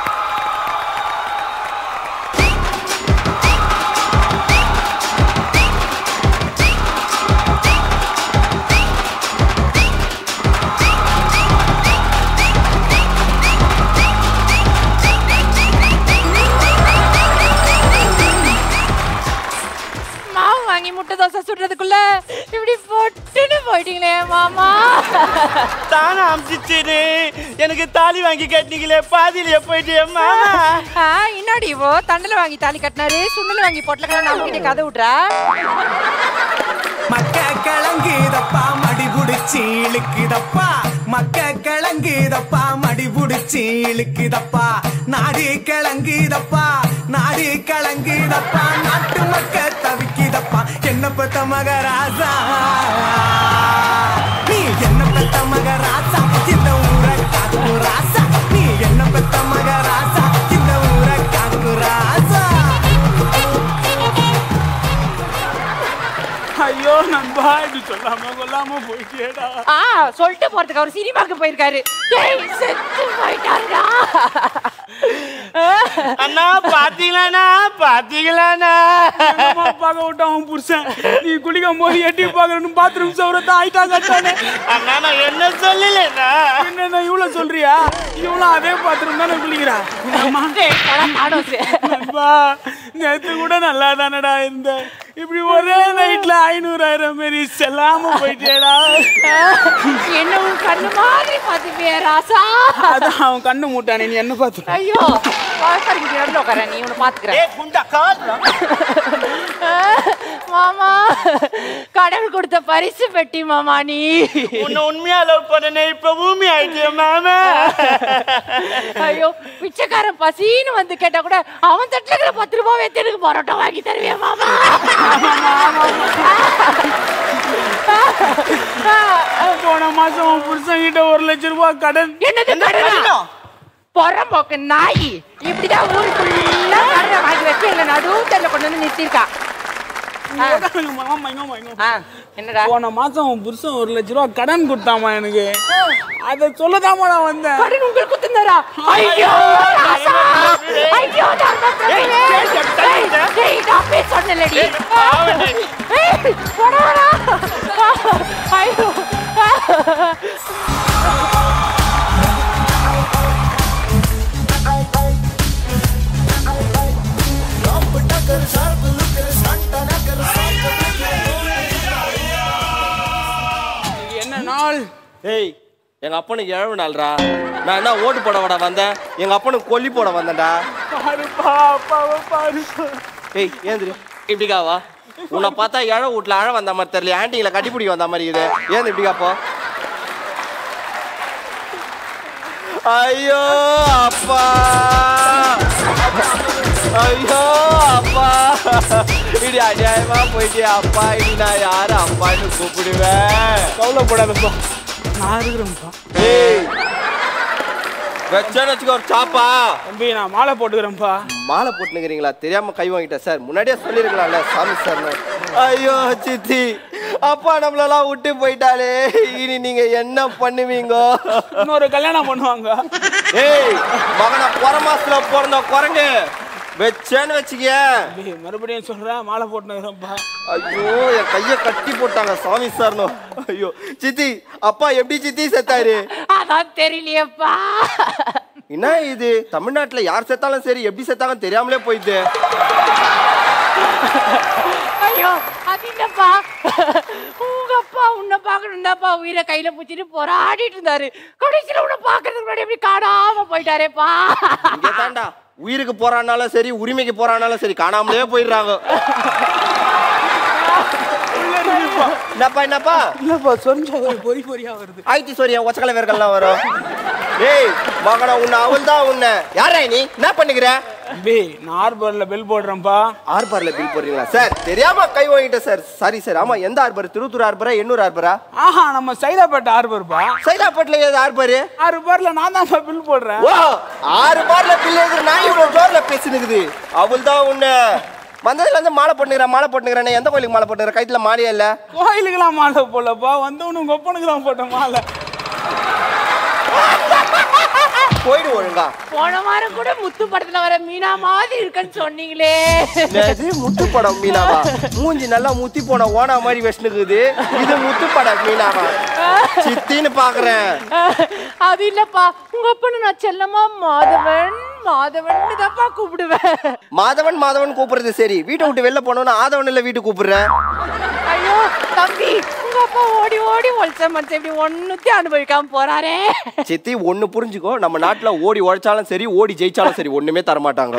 மாவு வாங்கி முட்டை தோசை சுடுறதுக்குள்ள இப்படி பொட்டுன்னு போயிட்டீங்களே மாமா தானே அமிச்சிட்டு எனக்கு தாலி வாங்கி கட்டினீங்களே பாதியிலே போயிட்டு மாமா ஆ, இன்னாடி இவோ தண்டல வாங்கி தாலி கட்டினாரு சுண்டல் வாங்கி பொட்டல நம்ம கிட்ட கதை விட்றா மக்க கிழங்குதப்பா மடி புடிச்சு இழுக்குதப்பா மக்க கிழங்குதப்பா மடி புடிச்சு இழுக்குதப்பா நாடு கிழங்குதப்பா நாடு கிழங்குதப்பா நாட்டு மக்க தவிக்குதப்பா என்ன பெத்த மகராசா நீ என்ன பெத்த மகராசா இந்த ஊரை காக்கு ராசா நீ என்ன பெத்த மகராசா இந்த ஊரை காக்கு ராசா ஐயோ நண்பா இப்படி சொல்லாம கொல்லாம போயிட்டேடா ஆ சொல்லிட்டு போறதுக்கு அவர் சினிமாக்கு போயிருக்காரு டேய், செத்து போயிட்டாருடா அண்ணா பாத்தீங்களாண்ணா பாத்தீங்களாண்ணா பார்க்க விட்டான் அவன் புருஷன் நீ குளிக்கும் போது எட்டி பார்க்கணும் பாத்ரூம் சௌரத்தை ஆயிட்டா கட்டானே அண்ணா நான் என்ன சொல்லலண்ணா என்ன இவ்வளவு சொல்றியா இவ்வளவு அதே பாத்ரூம் தானே குளிக்கிறா நண்பா நேத்து கூட நல்லா தானடா இருந்த இப்படி ஒரே நைட்ல ஐநூறாயிரம் மாரி செல்லாம போயிட்டேடா என்ன உன் கண்ணு மாதிரி பாத்துப்பிய ராசா அதான் அவன் கண்ணு மூட்டானே நீ என்ன பார்த்து ஐயோ வாசல் குட்டி நடுல உட்கார நீ உன்னை பாத்துக்கிறேன் குண்டா கால் மாமா கடவுள் கொடுத்த பரிசு பெட்டி மாமா நீ உன்னை உண்மையா லவ் பண்ணனே இப்ப பூமி ஆயிட்டிய மாமா ஐயோ பிச்சைக்காரன் பசின்னு வந்து கேட்டா கூட அவன் தட்டுல இருக்கிற பத்து ரூபாய் வைத்து எனக்கு பரோட்டா வாங்கி தருவியா மாமா போன மாசம் உன் புருஷன் கிட்ட ஒரு லட்சம் ரூபாய் கடன் என்னது கடனா பொறம்போக்கு நாய் இப்படிதான் ஊரு ஃபுல்லா கடனை வாங்கி வச்சு எங்களை நடுத்தல கொண்டு வந்து நிறுத்திருக்கா என்னடா போன மாசம் உன் புருஷன் ஒரு லட்சம் ரூபாய் கடன் கொடுத்தாமா எனக்கு அத சொல்லதாமா நான் வந்தேன் கடன் உங்களுக்கு குத்துந்தாரா ஐயோ ராசா ஐயோ தர்மபிரபுவே ஏய், ஏய், நான் போய் சொன்னேன்லடி. ஏய், போடா, போடா. ஐயோ என்ன நாள் ஏய் எங்க அப்பனுக்கு இழவு நாள்ரா நான் என்ன ஓட்டு போட வட வந்தேன் எங்க அப்பனுக்கு கொல்லி போட வந்தேன்டா பாருப்பா அப்பாவை பாருப்பா ஏய் ஏந்திரு இப்படிக்கா வா உன்னை பார்த்தா இழ வீட்ல அழ வந்த மாதிரி தெரியல ஆண்டிங்களை கட்டிப்பிடிக்க வந்த மாதிரி இது ஏன் இப்படிக்கா போ ஐயோ அப்பா ஐயோ அப்பா இடி அநியாயமா போயிட்டே அப்பா இடி நான் யாரு அப்பான்னு கூப்பிடுவேன் கவலைப்படாதப்பா நான் இருக்கிறேன்ப்பா ஏய் வச்சேன்னு வச்சுக்கோ ஒரு சாப்பா தம்பி நான் மாலை போட்டுக்கிறேன்ப்பா மாலை போட்டுனுக்கிறீங்களா தெரியாம கை வாங்கிட்டேன் சார் முன்னாடியே சொல்லிருக்கலாம்ல சாமி சார் ஐயோ சித்தி அப்பா நம்மளெல்லாம் விட்டு போயிட்டாலே இனி நீங்க என்ன பண்ணுவீங்க இன்னொரு கல்யாணம் பண்ணுவாங்க ஏய் மகனை குறை மாசத்துல பிறந்த குரங்கு வச்சேன்னு வச்சுக்கிய டேய், மறுபடியும் சொல்றேன் மாலை போட்டுனுப்பா ஐயோ என் கைய கட்டி போட்டாங்க சாமி சார்னோ ஐயோ சித்தி அப்பா எப்படி சித்தி செத்தாரு அதான் தெரியலையேப்பா என்ன இது தமிழ்நாட்டுல யார் செத்தாலும் சரி எப்படி செத்தாங்கன்னு தெரியாமலே போயிடுது ஐயோ அது இல்லப்பா உங்க அப்பா உன்னை பார்க்கணும் தான்ப்பா உயிரை கையில பிடிச்சிட்டு போராடிட்டு இருந்தாரு கடைசியில உன்னை பார்க்கறதுக்கு முன்னாடி எப்படி காணாம போயிட்டாரேப்பா இங்க தாண்டா உயிருக்கு போறானாலும் சரி உரிமைக்கு போறானாலும் சரி காணாமலே போயிடுறாங்க என்னப்பா என்னப்பா இல்லப்பா சொன்னா பொறி பொறியா வருது ஆயிட்டி சோரி என் ஒச்சக்கலை வேர்கள்லாம் வரும் ஏய் மகனா உன்னை அவள் தான் உன்னை யாரா நீ என்ன பண்ணுகிற டேய் நான் ஆர்பர்ல பெல் போடுறேன்ப்பா ஆர்பார்ல பில் போடுறீங்களா சார் தெரியாம கை வாங்கிட்டேன் சார் சாரி சார் ஆமா எந்த ஆர்பர் திருத்தூர் ஆர்பரா எண்ணூர் ஆர்பரா ஆஹா நம்ம சைதாப்பேட்டை ஆர்பர்ப்பா சைதாப்பேட்டில் ஏது ஆர்பரு ஆறு பார்ல நான் தான் பில் போடுறேன் ஓ ஆறு பார்ல பில் எழுதுற நான் இவ்வளவு ஜோர்ல பேசினுக்குது அவள் தான் உன்னை வந்ததுல இருந்து மாலை போட்டுக்கிறேன் மாலை போட்டுக்கிறேன் எந்த கோயிலுக்கு மாலை போட்டுக்கிறேன் கைத்துல மாலையா இல்ல கோயிலுக்கெல்லாம் மாலை போடலப்பா வந்தவனு உங்க ஒப்பனுக்கு தான் போட்ட மாலை போயிடு ஒழுங்கா போன வாரம் கூட முத்து படத்துல வர மீனா மாதிரி இருக்குன்னு சொன்னீங்களே இது முத்து படம் மீனாவா மூஞ்சி நல்லா முத்தி போன ஓனா மாதிரி வச்சுனுக்குது இது முத்து படம் மீனாவா சித்தின்னு பாக்குறேன் அது இல்லப்பா உங்க அப்பனை நான் செல்லமா மாதவன் மாதவன் தான்ப்பா கூப்பிடுவேன் மாதவன் மாதவன் கூப்பிடுறது சரி வீட்டை விட்டு வெளில போனோம்னா ஆதவன் இல்ல வீட்டுக்கு கூப்பிடுறேன் ஐயோ தம்பி உங்க அப்பா ஓடி ஓடி ஒழிச்ச மனுஷன் இப்படி ஒண்ணுத்தையும் அனுபவிக்காம போறாரே சித்தி ஒண்ணு புரிஞ்சுக்கோ நம்ம நாட்டுல ஓடி உழைச்சாலும் சரி ஓடி ஜெயிச்சாலும் சரி ஒண்ணுமே தர மாட்டாங்க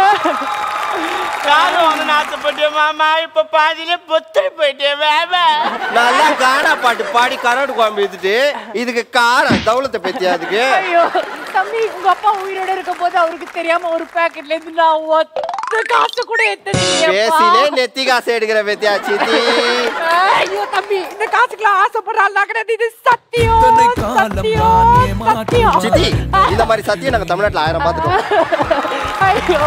காரம் வாங்கன்னு ஆசைப்பட்டேன் மாமா இப்ப பாதியில பொத்துட்டு போயிட்டேன் வேவா நல்லா கானா பாட்டு பாடி கரோடு குழம்பு எடுத்துட்டு இதுக்கு காரம் தௌலத்தை பத்தியா அதுக்கு ஐயோ தம்பி உங்க அப்பா உயிரோட இருக்கும் போது அவருக்கு தெரியாம ஒரு பாக்கெட்ல இருந்து நான் ஒத்த காசு கூட பேசினே எத்தனை நெத்தி காசு எடுக்கிற பத்தியா சித்தி ஐயோ தம்பி இந்த காசுக்கெல்லாம் ஆசைப்படுறாள் கிடையாது இது சத்தியம் சத்தியம் சத்தியம் சித்தி இந்த மாதிரி சத்தியம் நாங்க தமிழ்நாட்டுல ஆயிரம் பார்த்துட்டோம் ஐயோ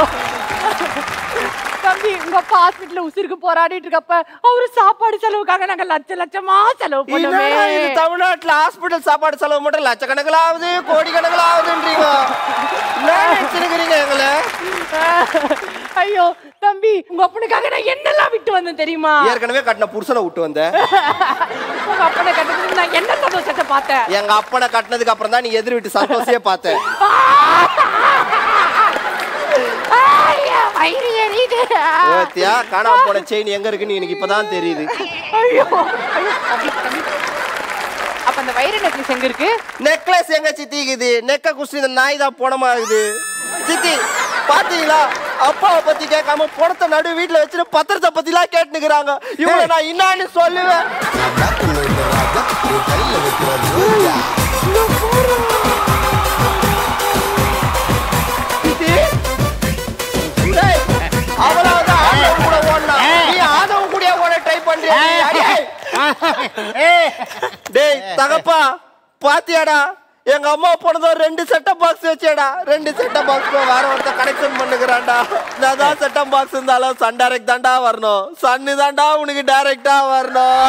தம்பி உங்க அப்பா ஹாஸ்பிட்டல்ல உசிருக்கு போராடிட்டு இருக்கப்ப அவரு சாப்பாடு செலவுக்காக நாங்க லட்ச லட்சமா செலவு பண்ணுமே என்னடா இது தமிழ்நாட்டுல ஹாஸ்பிட்டல் சாப்பாடு செலவு மட்டும் லட்சக்கணக்கில் ஆகுது கோடி கணக்கில் ஆகுதுன்றீங்க என்ன நினைச்சிருக்கிறீங்க எங்களை ஐயோ தம்பி உங்க அப்பனுக்காக நான் என்னெல்லாம் விட்டு வந்தேன் தெரியுமா ஏற்கனவே கட்டின புருஷனை விட்டு வந்தேன் உங்க அப்பனை கட்டதுக்கு நான் என்ன சந்தோஷத்தை பார்த்தேன் எங்க அப்பனை கட்டினதுக்கு அப்புறம் தான் நீ எதிர் வீட்டு சந்தோஷே பார்த்த ஐயா, வயிறு எரியுது ஓத்தியா காணாம போன செயின் எங்க இருக்குன்னு எனக்கு இப்பதான் தெரியுது ஐயோ ஐயோ, தம்பி, தம்பி. அப்ப அந்த வயிறு நெக்லஸ் எங்க இருக்கு நெக்லஸ் எங்க சித்திக்குது நெக்க குஸ்தி இந்த நாய் தான் போனமா இருக்குது சித்தி பாத்தீங்களா அப்பாவை பத்தி கேட்காம பணத்தை நடு வீட்டுல வச்சுட்டு பத்திரத்தை பத்தி எல்லாம் கேட்டுக்கிறாங்க இவங்க நான் என்னன்னு சொல்லுவேன் சித்தி டேய், அவளாவது ஆதவன் கூட ஓடுனா. நீ ஆதவன் கூடயே ஓட try பண்றியா நீ? அடே. டேய் தகப்பா பாத்தியாடா எங்க அம்மா போனதோ ரெண்டு செட்டப் பாக்ஸ் வச்சேடா ரெண்டு செட்டப் பாக்ஸ் வேற ஒருத்தன் கனெக்ஷன் பண்ணுகிறான்டா நான் தான் செட்டப் பாக்ஸ் இருந்தாலும் சன் டைரக்ட் தான்டா வரணும் சன்னு தான்டா உனக்கு டைரக்டா வரணும்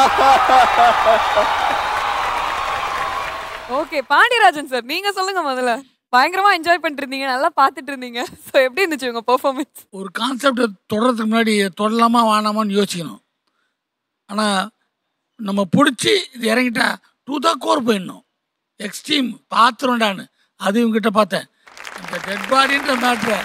ஓகே பாண்டியராஜன் சார் நீங்க சொல்லுங்க முதல்ல பயங்கரமா என்ஜாய் பண்ணிட்டு இருந்தீங்க நல்லா பார்த்துட்டு இருந்தீங்க ஸோ எப்படி இருந்துச்சு உங்க பெர்ஃபார்மன்ஸ் ஒரு கான்செப்டை தொடர்றதுக்கு முன்னாடி தொடலாமா வேணாமான்னு யோசிக்கணும் ஆனால் நம்ம பிடிச்சி இது இறங்கிட்டா டூ தான் கோர் போயிடணும் எக்ஸ்ட்ரீம் பார்த்துருண்டான்னு அது இவங்ககிட்ட பார்த்தேன் இந்த டெட் பாடின்ற மேட்ரை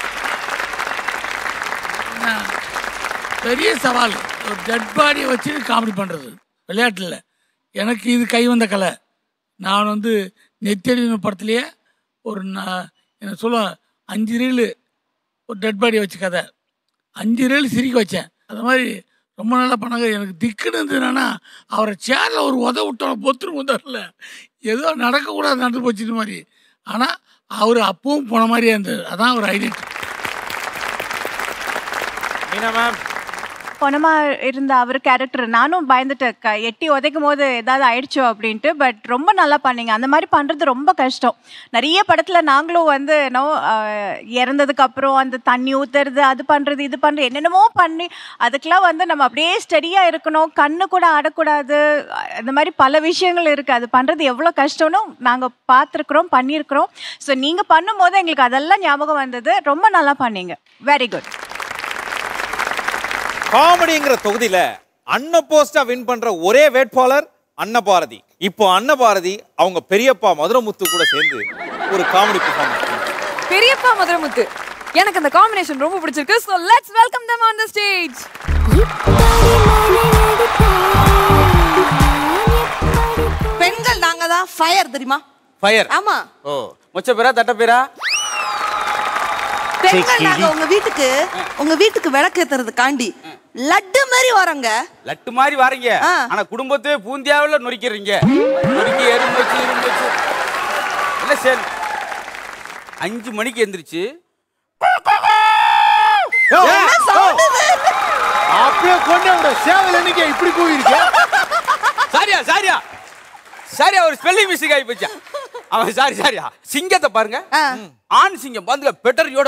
பெரிய சவால் ஒரு டெட் பாடியை வச்சு காமெடி பண்ணுறது விளையாட்டில் எனக்கு இது கை வந்த கலை நான் வந்து நெத்தடி படத்துலேயே ஒரு நான் என்ன சொல்லுவேன் அஞ்சு ரீலு ஒரு டெட் பாடியை வச்சு கதை அஞ்சு ரீல் சிரிக்க வச்சேன் அது மாதிரி ரொம்ப நல்லா பண்ணாங்க எனக்கு திக்குன்னு இருந்ததுன்னா அவரை சேரில் ஒரு உத விட்டோம் பொத்துரு முதல்ல ஏதோ நடக்கக்கூடாது நடந்து போச்சுட்டு மாதிரி ஆனால் அவர் அப்பவும் போன மாதிரியே இருந்தது அதான் ஒரு ஹைலைட் மீனா மேம் பொணமா இருந்த அவர் கேரக்டர் நானும் பயந்துட்டேன் க- எட்டி உதைக்கும் போது ஏதாவது ஆயிடுச்சோ அப்படின்ட்டு பட் ரொம்ப நல்லா பண்ணீங்க அந்த மாதிரி பண்றது ரொம்ப கஷ்டம் நிறைய படத்துல நாங்களும் வந்து நோ இறந்ததுக்கு அப்புறம் அந்த தண்ணி ஊத்துறது அது பண்றது இது பண்றது என்னென்னமோ பண்ணி அதுக்கெல்லாம் வந்து நம்ம அப்படியே ஸ்டெடியா இருக்கணும் கண்ணு கூட ஆடக்கூடாது அஹ் இந்த மாதிரி பல விஷயங்கள் இருக்கு அது பண்றது எவ்வளவு கஷ்டம்னு நாங்க பார்த்துருக்குறோம் பண்ணியிருக்கிறோம் ஸோ நீங்க பண்ணும்போது எங்களுக்கு அதெல்லாம் ஞாபகம் வந்தது ரொம்ப நல்லா பண்ணீங்க வெரி குட் காமெடிங்கிற தொகுதியில அன்னபோஸ்டா வின் பண்ற ஒரே வேட்பாளர் அன்னபாரதி இப்போ அன்னபாரதி அவங்க பெரியப்பா மதுரமுத்து கூட சேர்ந்து ஒரு காமெடி பெர்ஃபார்மன்ஸ் பெரியப்பா மதுரமுத்து எனக்கு அந்த காம்பினேஷன் ரொம்ப பிடிச்சிருக்கு so let's welcome them on the stage பெண்கள் நாங்க தான் ஃபயர் தெரியுமா ஃபயர் ஆமா ஓ மொச்ச பேரா தட்ட பேரா பெண்கள் நாங்க உங்க வீட்டுக்கு உங்க வீட்டுக்கு விளக்கு ஏத்துறதுக்காண்டி லட்டு மாதிரி வரோங்க லட்டு மாதிரி வாரீங்க ஆ. ஆனா குடும்பத்தையே பூந்தியாவுல நொறிக்கிறீங்க நொறுக்கி எறும்பு வச்சு எறும்பு வச்சு என்ன சரி அஞ்சு மணிக்கு எந்திரிச்சு அப்படியே கொண்டு விட சேவல் என்னைக்கு இப்படி கூவிருக்க சாரியா சாரியா சாரியா ஒரு ஸ்பெல்லிங் மிஸ்டேக் ஆகி போச்சா அவன் சாரி சாரியா சிங்கத்தை பாருங்க ஆண் சிங்கம் பாருங்க பெட்டரியோட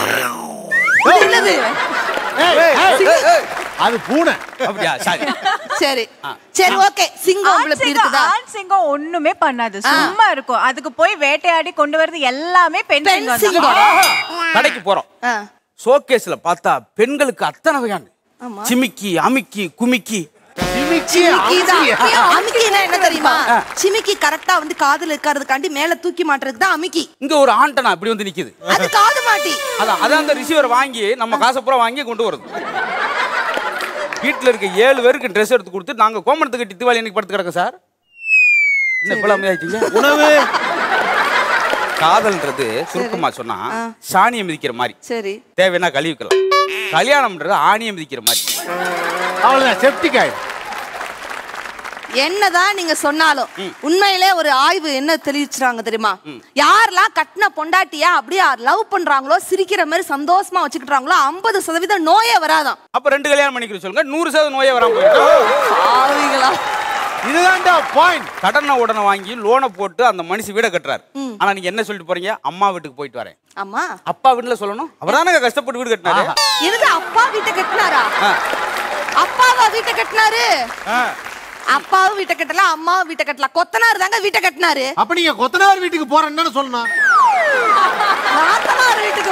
அது பூனை அப்படியா சாரி சரி சரி ஓகே சிங்கம் ஆண் உங்களுக்கு சிங்கம் இருக்குதா ஆண் சிங்கம் ஒண்ணுமே பண்ணாது சும்மா இருக்கும் அதுக்கு போய் வேட்டையாடி கொண்டு வரது எல்லாமே பெண் பெண் சிங்கம் தான். சிங்கம். கடைக்கு போறோம் ஷோகேஸ்ல பார்த்தா பெண்களுக்கு அத்தனை வகையான ஆமா. சிமிக்கி அமிக்கி குமிக்கி சிமிக்கி தான். அமிக்கினா என்ன தெரியுமா சிமிக்கி கரெக்டா வந்து காதுல இருக்கிறதுக்காண்டி மேல தூக்கி மாட்டுறதுக்கு தான் அமிக்கி இங்க ஒரு ஆண்டனா இப்படி வந்து நிக்குது அது காது மாட்டி அதான் அதான் அந்த ரிசீவர் வாங்கி நம்ம காசை பூரா வாங்கி கொண்டு வருது வீட்டுல இருக்க ஏழு பேருக்கு ட்ரெஸ் எடுத்து கொடுத்து நாங்க கோமணத்தை கட்டி திவாலி எனக்கு படுத்து கிடக்க சார் என்ன இப்ப அமைதியாயிட்டீங்க உணவு காதல்ன்றது சுருக்கமா சொன்னா சாணியை மிதிக்கிற மாதிரி சரி தேவைன்னா கழுவிக்கலாம் கல்யாணம்ன்றது ஆணியை மிதிக்கிற மாதிரி அவ்வளவுதான் செப்டிக் ஆயிடும் என்னதான் நீங்க சொன்னாலும் உண்மையிலே ஒரு ஆய்வு என்ன தெளிவிச்சுறாங்க தெரியுமா யாரெல்லாம் கட்டின பொண்டாட்டியா அப்படியே லவ் பண்றாங்களோ சிரிக்கிற மாதிரி சந்தோஷமா வச்சுக்கிட்டாங்களோ ஐம்பது சதவீதம் நோயே வராதாம் அப்ப ரெண்டு கல்யாணம் பண்ணிக்கிற சொல்லுங்க நூறு சதவீதம் நோயே வராம போயிடும் ஆவிகளா இதுதான்டா பாயிண்ட் கடனை உடனே வாங்கி லோனை போட்டு அந்த மனுஷன் வீட கட்டுறாரு ஆனா நீங்க என்ன சொல்லிட்டு போறீங்க அம்மா வீட்டுக்கு போயிட்டு வரேன் அம்மா அப்பா வீட்டுல சொல்லணும் அவர்தானே கஷ்டப்பட்டு வீடு கட்டினாரு என்னது அப்பா வீட்டை கட்டினாரா ஆ. அப்பாவா வீட்டை கட்டினாரு ஆ. அப்பாவும் வீட்டை கட்டல அம்மாவும் வீட்டை கட்டல கொத்தனார் தாங்க வீட்டை கட்டினாரு அப்ப நீங்க கொத்தனார் வீட்டுக்கு போறேன்னு சொல்லணும் நாத்தனார் வீட்டுக்கு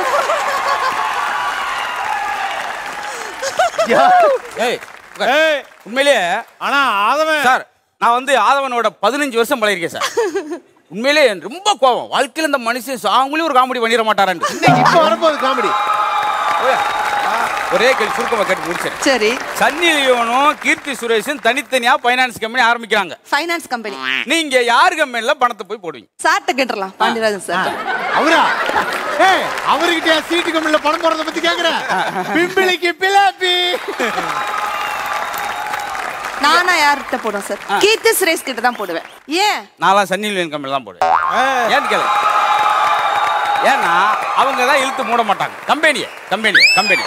ஏய் உட்கார். உண்மையிலேயே ஆனா ஆதவன் சார் நான் வந்து ஆதவனோட பதினஞ்சு வருஷம் பழகிருக்கேன் சார் உண்மையிலேயே எனக்கு ரொம்ப கோவம் வாழ்க்கையில இந்த மனுஷன் அவங்களையும் ஒரு காமெடி பண்ணிட மாட்டாரான்னு இப்ப வரப்போகுது காமெடி ஒரே கேள்வி சுருக்கமாக கேட்டு முடிச்சேன் சரி சன்னி லியோனும் கீர்த்தி சுரேஷும் தனித்தனியா ஃபைனான்ஸ் கம்பெனி ஆரம்பிக்கிறாங்க ஃபைனான்ஸ் கம்பெனி நீங்க யார் கம்பெனில பணத்தை போய் போடுவீங்க சார்ட்ட கேட்டுறலாம் பாண்டியராஜன் சார் அவரா ஏய் அவர்கிட்ட சீட்டு கம்பெனில பணம் போறத பத்தி கேக்குற பிம்பிளிக்கு பிலாப்பி நானா யார்கிட்ட போடுவேன் சார் கீர்த்தி சுரேஷ் கிட்ட தான் போடுவேன் ஏன் நான்லாம் சன்னி லியோன் கம்பெனில தான் போடுவேன் ஏன்னு கேளு ஏன்னா அவங்க தான் இழுத்து மூட மாட்டாங்க கம்பெனியை கம்பெனியை கம்பெனி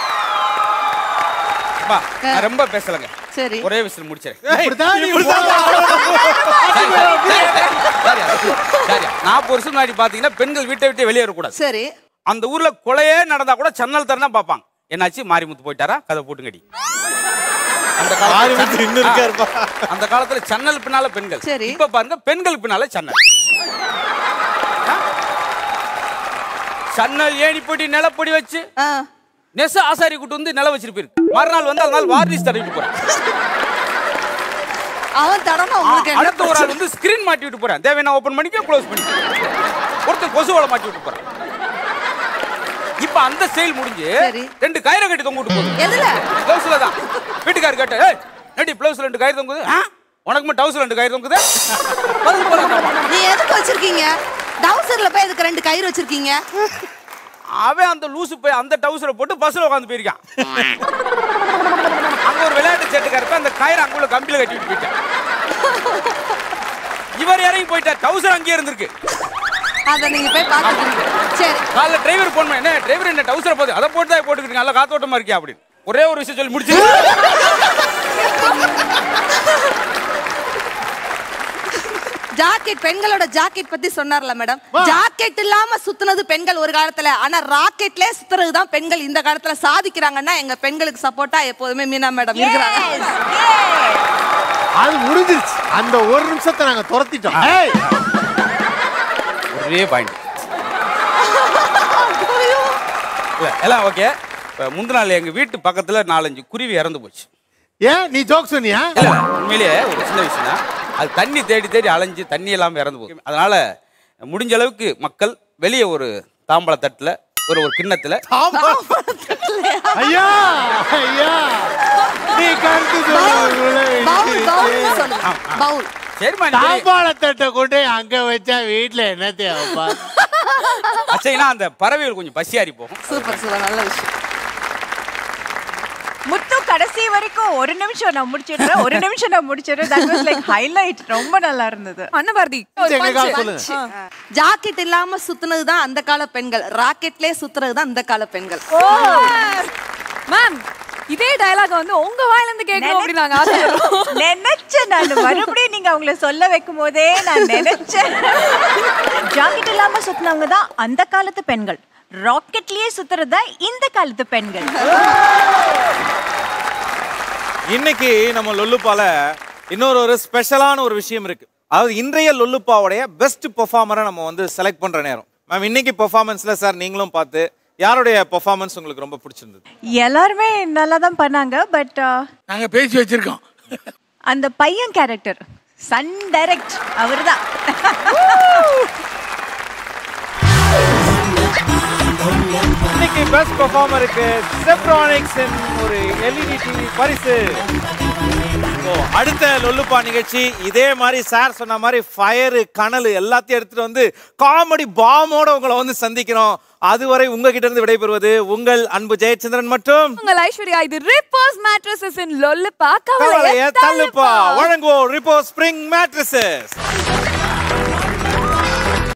நான் ரொம்ப பேசலங்க சரி ஒரே விஷயம் முடிச்சிடறேன் இப்படிதான் நீ நாற்பது வருஷம் முன்னாடி பாத்தீங்கன்னா பெண்கள் வீட்டை விட்டு வெளியே வரக்கூடாது சரி அந்த ஊர்ல கொலையே நடந்தா கூட சன்னல் திறந்தா பார்ப்பாங்க என்னாச்சு மாரிமுத்து போயிட்டாரா கதை போட்டுங்கடி அந்த மாரிமுத்து இன்னும் இருக்காருப்பா. அந்த காலத்துல சன்னல் பின்னால பெண்கள் சரி. இப்ப பாருங்க பெண்கள் பின்னால சன்னல் ஆ? சன்னல் ஏணி போட்டி நிலப்பொடி வச்சு நெச ஆசாரி கூட்டு வந்து நில வச்சிருப்பிருக்கு மறுநாள் வந்து அதனால வார்னிஷ் தடவிட்டு போறேன் அவன் தடவை உங்களுக்கு என்ன அடுத்த ஒரு ஆள் வந்து ஸ்கிரீன் மாட்டி விட்டு போறேன் தேவையான ஓபன் பண்ணிக்க க்ளோஸ் பண்ணி ஒருத்தன் கொசுவலை மாட்டி விட்டு போறேன் இப்ப அந்த செயல் முடிஞ்சு ரெண்டு கயிறை கட்டி தொங்க விட்டு போகுது எதுல பிளவுஸ்ல தான் வீட்டுக்காரர் கேட்ட ஏய் நடி பிளவுஸ்ல ரெண்டு கயிறு தொங்குது ஆ? உனக்கு மட்டும் டவுஸ்ல ரெண்டு கயிறு தொங்குது பதில் போறான் நீ எதுக்கு வச்சிருக்கீங்க டவுசர்ல போய் எதுக்கு ரெண்டு கயிறு வச்சிருக்கீங்க அவன் அந்த லூசு போய் அந்த டவுசரை போட்டு பஸ்ல உட்காந்து போயிருக்கான் அங்க ஒரு விளையாட்டு சேட்டுக்காரப்ப அந்த கயிறு அங்க உள்ள கம்பியில கட்டி விட்டு போயிட்டான் இவர் இறங்கி போயிட்டார் டவுசர் அங்கேயே இருந்திருக்கு அத நீங்க போய் பாத்துக்கிறீங்க சரி காலைல டிரைவர் போன் பண்ணி என்ன டிரைவர் என்ன டவுசரை போது அதை போட்டு தான் போட்டுக்கிட்டு நல்லா காத்தோட்டமா இருக்கியா அப்படின்னு ஒரே ஒரு விஷயம் சொல்லி முடிச்சு ஜாக்கெட் பெண்களோட ஜாக்கெட் பத்தி சொன்னார்ல மேடம் ஜாக்கெட் இல்லாம சுத்துனது பெண்கள் ஒரு காலத்துல ஆனா ராக்கெட்லயே சுத்துறது தான் பெண்கள் இந்த காலத்துல சாதிக்கிறாங்கன்னா எங்க பெண்களுக்கு சப்போர்ட்டா எப்போதுமே மீனா மேடம் இருக்கிறாங்க அது முடிஞ்சிருச்சு அந்த ஒரு நிமிஷத்தை நாங்க துரத்திட்டோம் ஏய், ஒரே பாயிண்ட் இல்ல எல்லாம் ஓகே இப்போ முந்தின நாள் எங்க வீட்டு பக்கத்துல நாலஞ்சு குருவி இறந்து போச்சு ஏன் நீ ஜோக் சொன்னியா இல்ல உண்மையிலேயே ஒரு சின்ன விஷயம் தான் அது தண்ணி தேடி தேடி அலைஞ்சு தண்ணி இல்லாம இறந்து போகும் அதனால முடிஞ்ச அளவுக்கு மக்கள் வெளியே ஒரு தாம்பழ தட்டுல ஒரு ஒரு கிண்ணத்துல ஐயா ஐயா நீ கருத்து பவுல் சரிம்மா நீ வெளியே- தாம்பாளத்தட்டை கொண்டு அங்க வச்சா வீட்டுல என்ன தேவைப்பா அச்சைனா அந்த பறவைகள் கொஞ்சம் பசியாரி போகும் சூப்பர் சூப்பர் நல்ல விஷயம் முத்து கடைசி வரைக்கும் ஒரு நிமிஷம் நான் முடிச்சிடுறேன் ஒரு நிமிஷம் நான் முடிச்சிடுறேன் தட் வாஸ் லைக் ஹைலைட் ரொம்ப நல்லா இருந்தது அன்னபாரதி ஜாக்கெட் இல்லாம சுத்துனது தான் அந்த கால பெண்கள் ராக்கெட்லயே சுத்துறது தான் இந்த கால பெண்கள் மேம் இதே டயலாக் வந்து உங்க வாயில இருந்து கேட்கணும் அப்படி நாங்க ஆசைப்படுறோம் நினைச்சேன் நான் மறுபடியும் நீங்க அவங்கள சொல்ல வைக்கும் போதே நான் நினைச்சேன் ஜாக்கெட் இல்லாம சுத்தினவங்க தான் அந்த காலத்து பெண்கள் ராக்கெட்லயே சுத்துறது தான் இந்த காலத்து பெண்கள் இன்னைக்கு நம்ம லொல்லுப்பால இன்னொரு ஒரு ஸ்பெஷலான ஒரு விஷயம் இருக்கு அதாவது இன்றைய லொல்லுப்பாவுடைய பெஸ்ட் பெர்ஃபார்மரை நம்ம வந்து செலக்ட் பண்ற நேரம் மேம் இன்னைக்கு பெர்ஃபார்மன்ஸ்ல சார் நீங்களும் பார்த்து யாருடைய பெர்ஃபார்மன்ஸ் உங்களுக்கு ரொம்ப பிடிச்சிருந்தது எல்லாருமே நல்லா தான் பண்ணாங்க பட் நாங்க பேசி வச்சிருக்கோம் அந்த பையன் கேரக்டர் சன் டைரக்ட் அவர்தான் இன்னைக்கு பெஸ்ட் பெர்ஃபார்மருக்கு செப்ரானிக்ஸ் ஒரு எல்இடி டிவி பரிசு So, அடுத்த லொல்லுப்பா நிகழ்ச்சி இதே மாதிரி சார் சொன்ன மாதிரி ஃபயரு கனல் எல்லாத்தையும் எடுத்துட்டு வந்து காமெடி பாமோட உங்களை வந்து சந்திக்கிறோம் அதுவரை உங்ககிட்ட இருந்து விடைபெறுவது உங்கள் அன்பு ஜெயச்சந்திரன் மற்றும் உங்கள் ஐஸ்வர்யா இது ரிப்போஸ் மேட்ரஸஸ் இன் லொல்லுப்பா கவலைய கவலைய தள்ளுப்பா வழங்குவோம் ரிப்போ ஸ்ப்ரிங் மேட்ரஸஸ்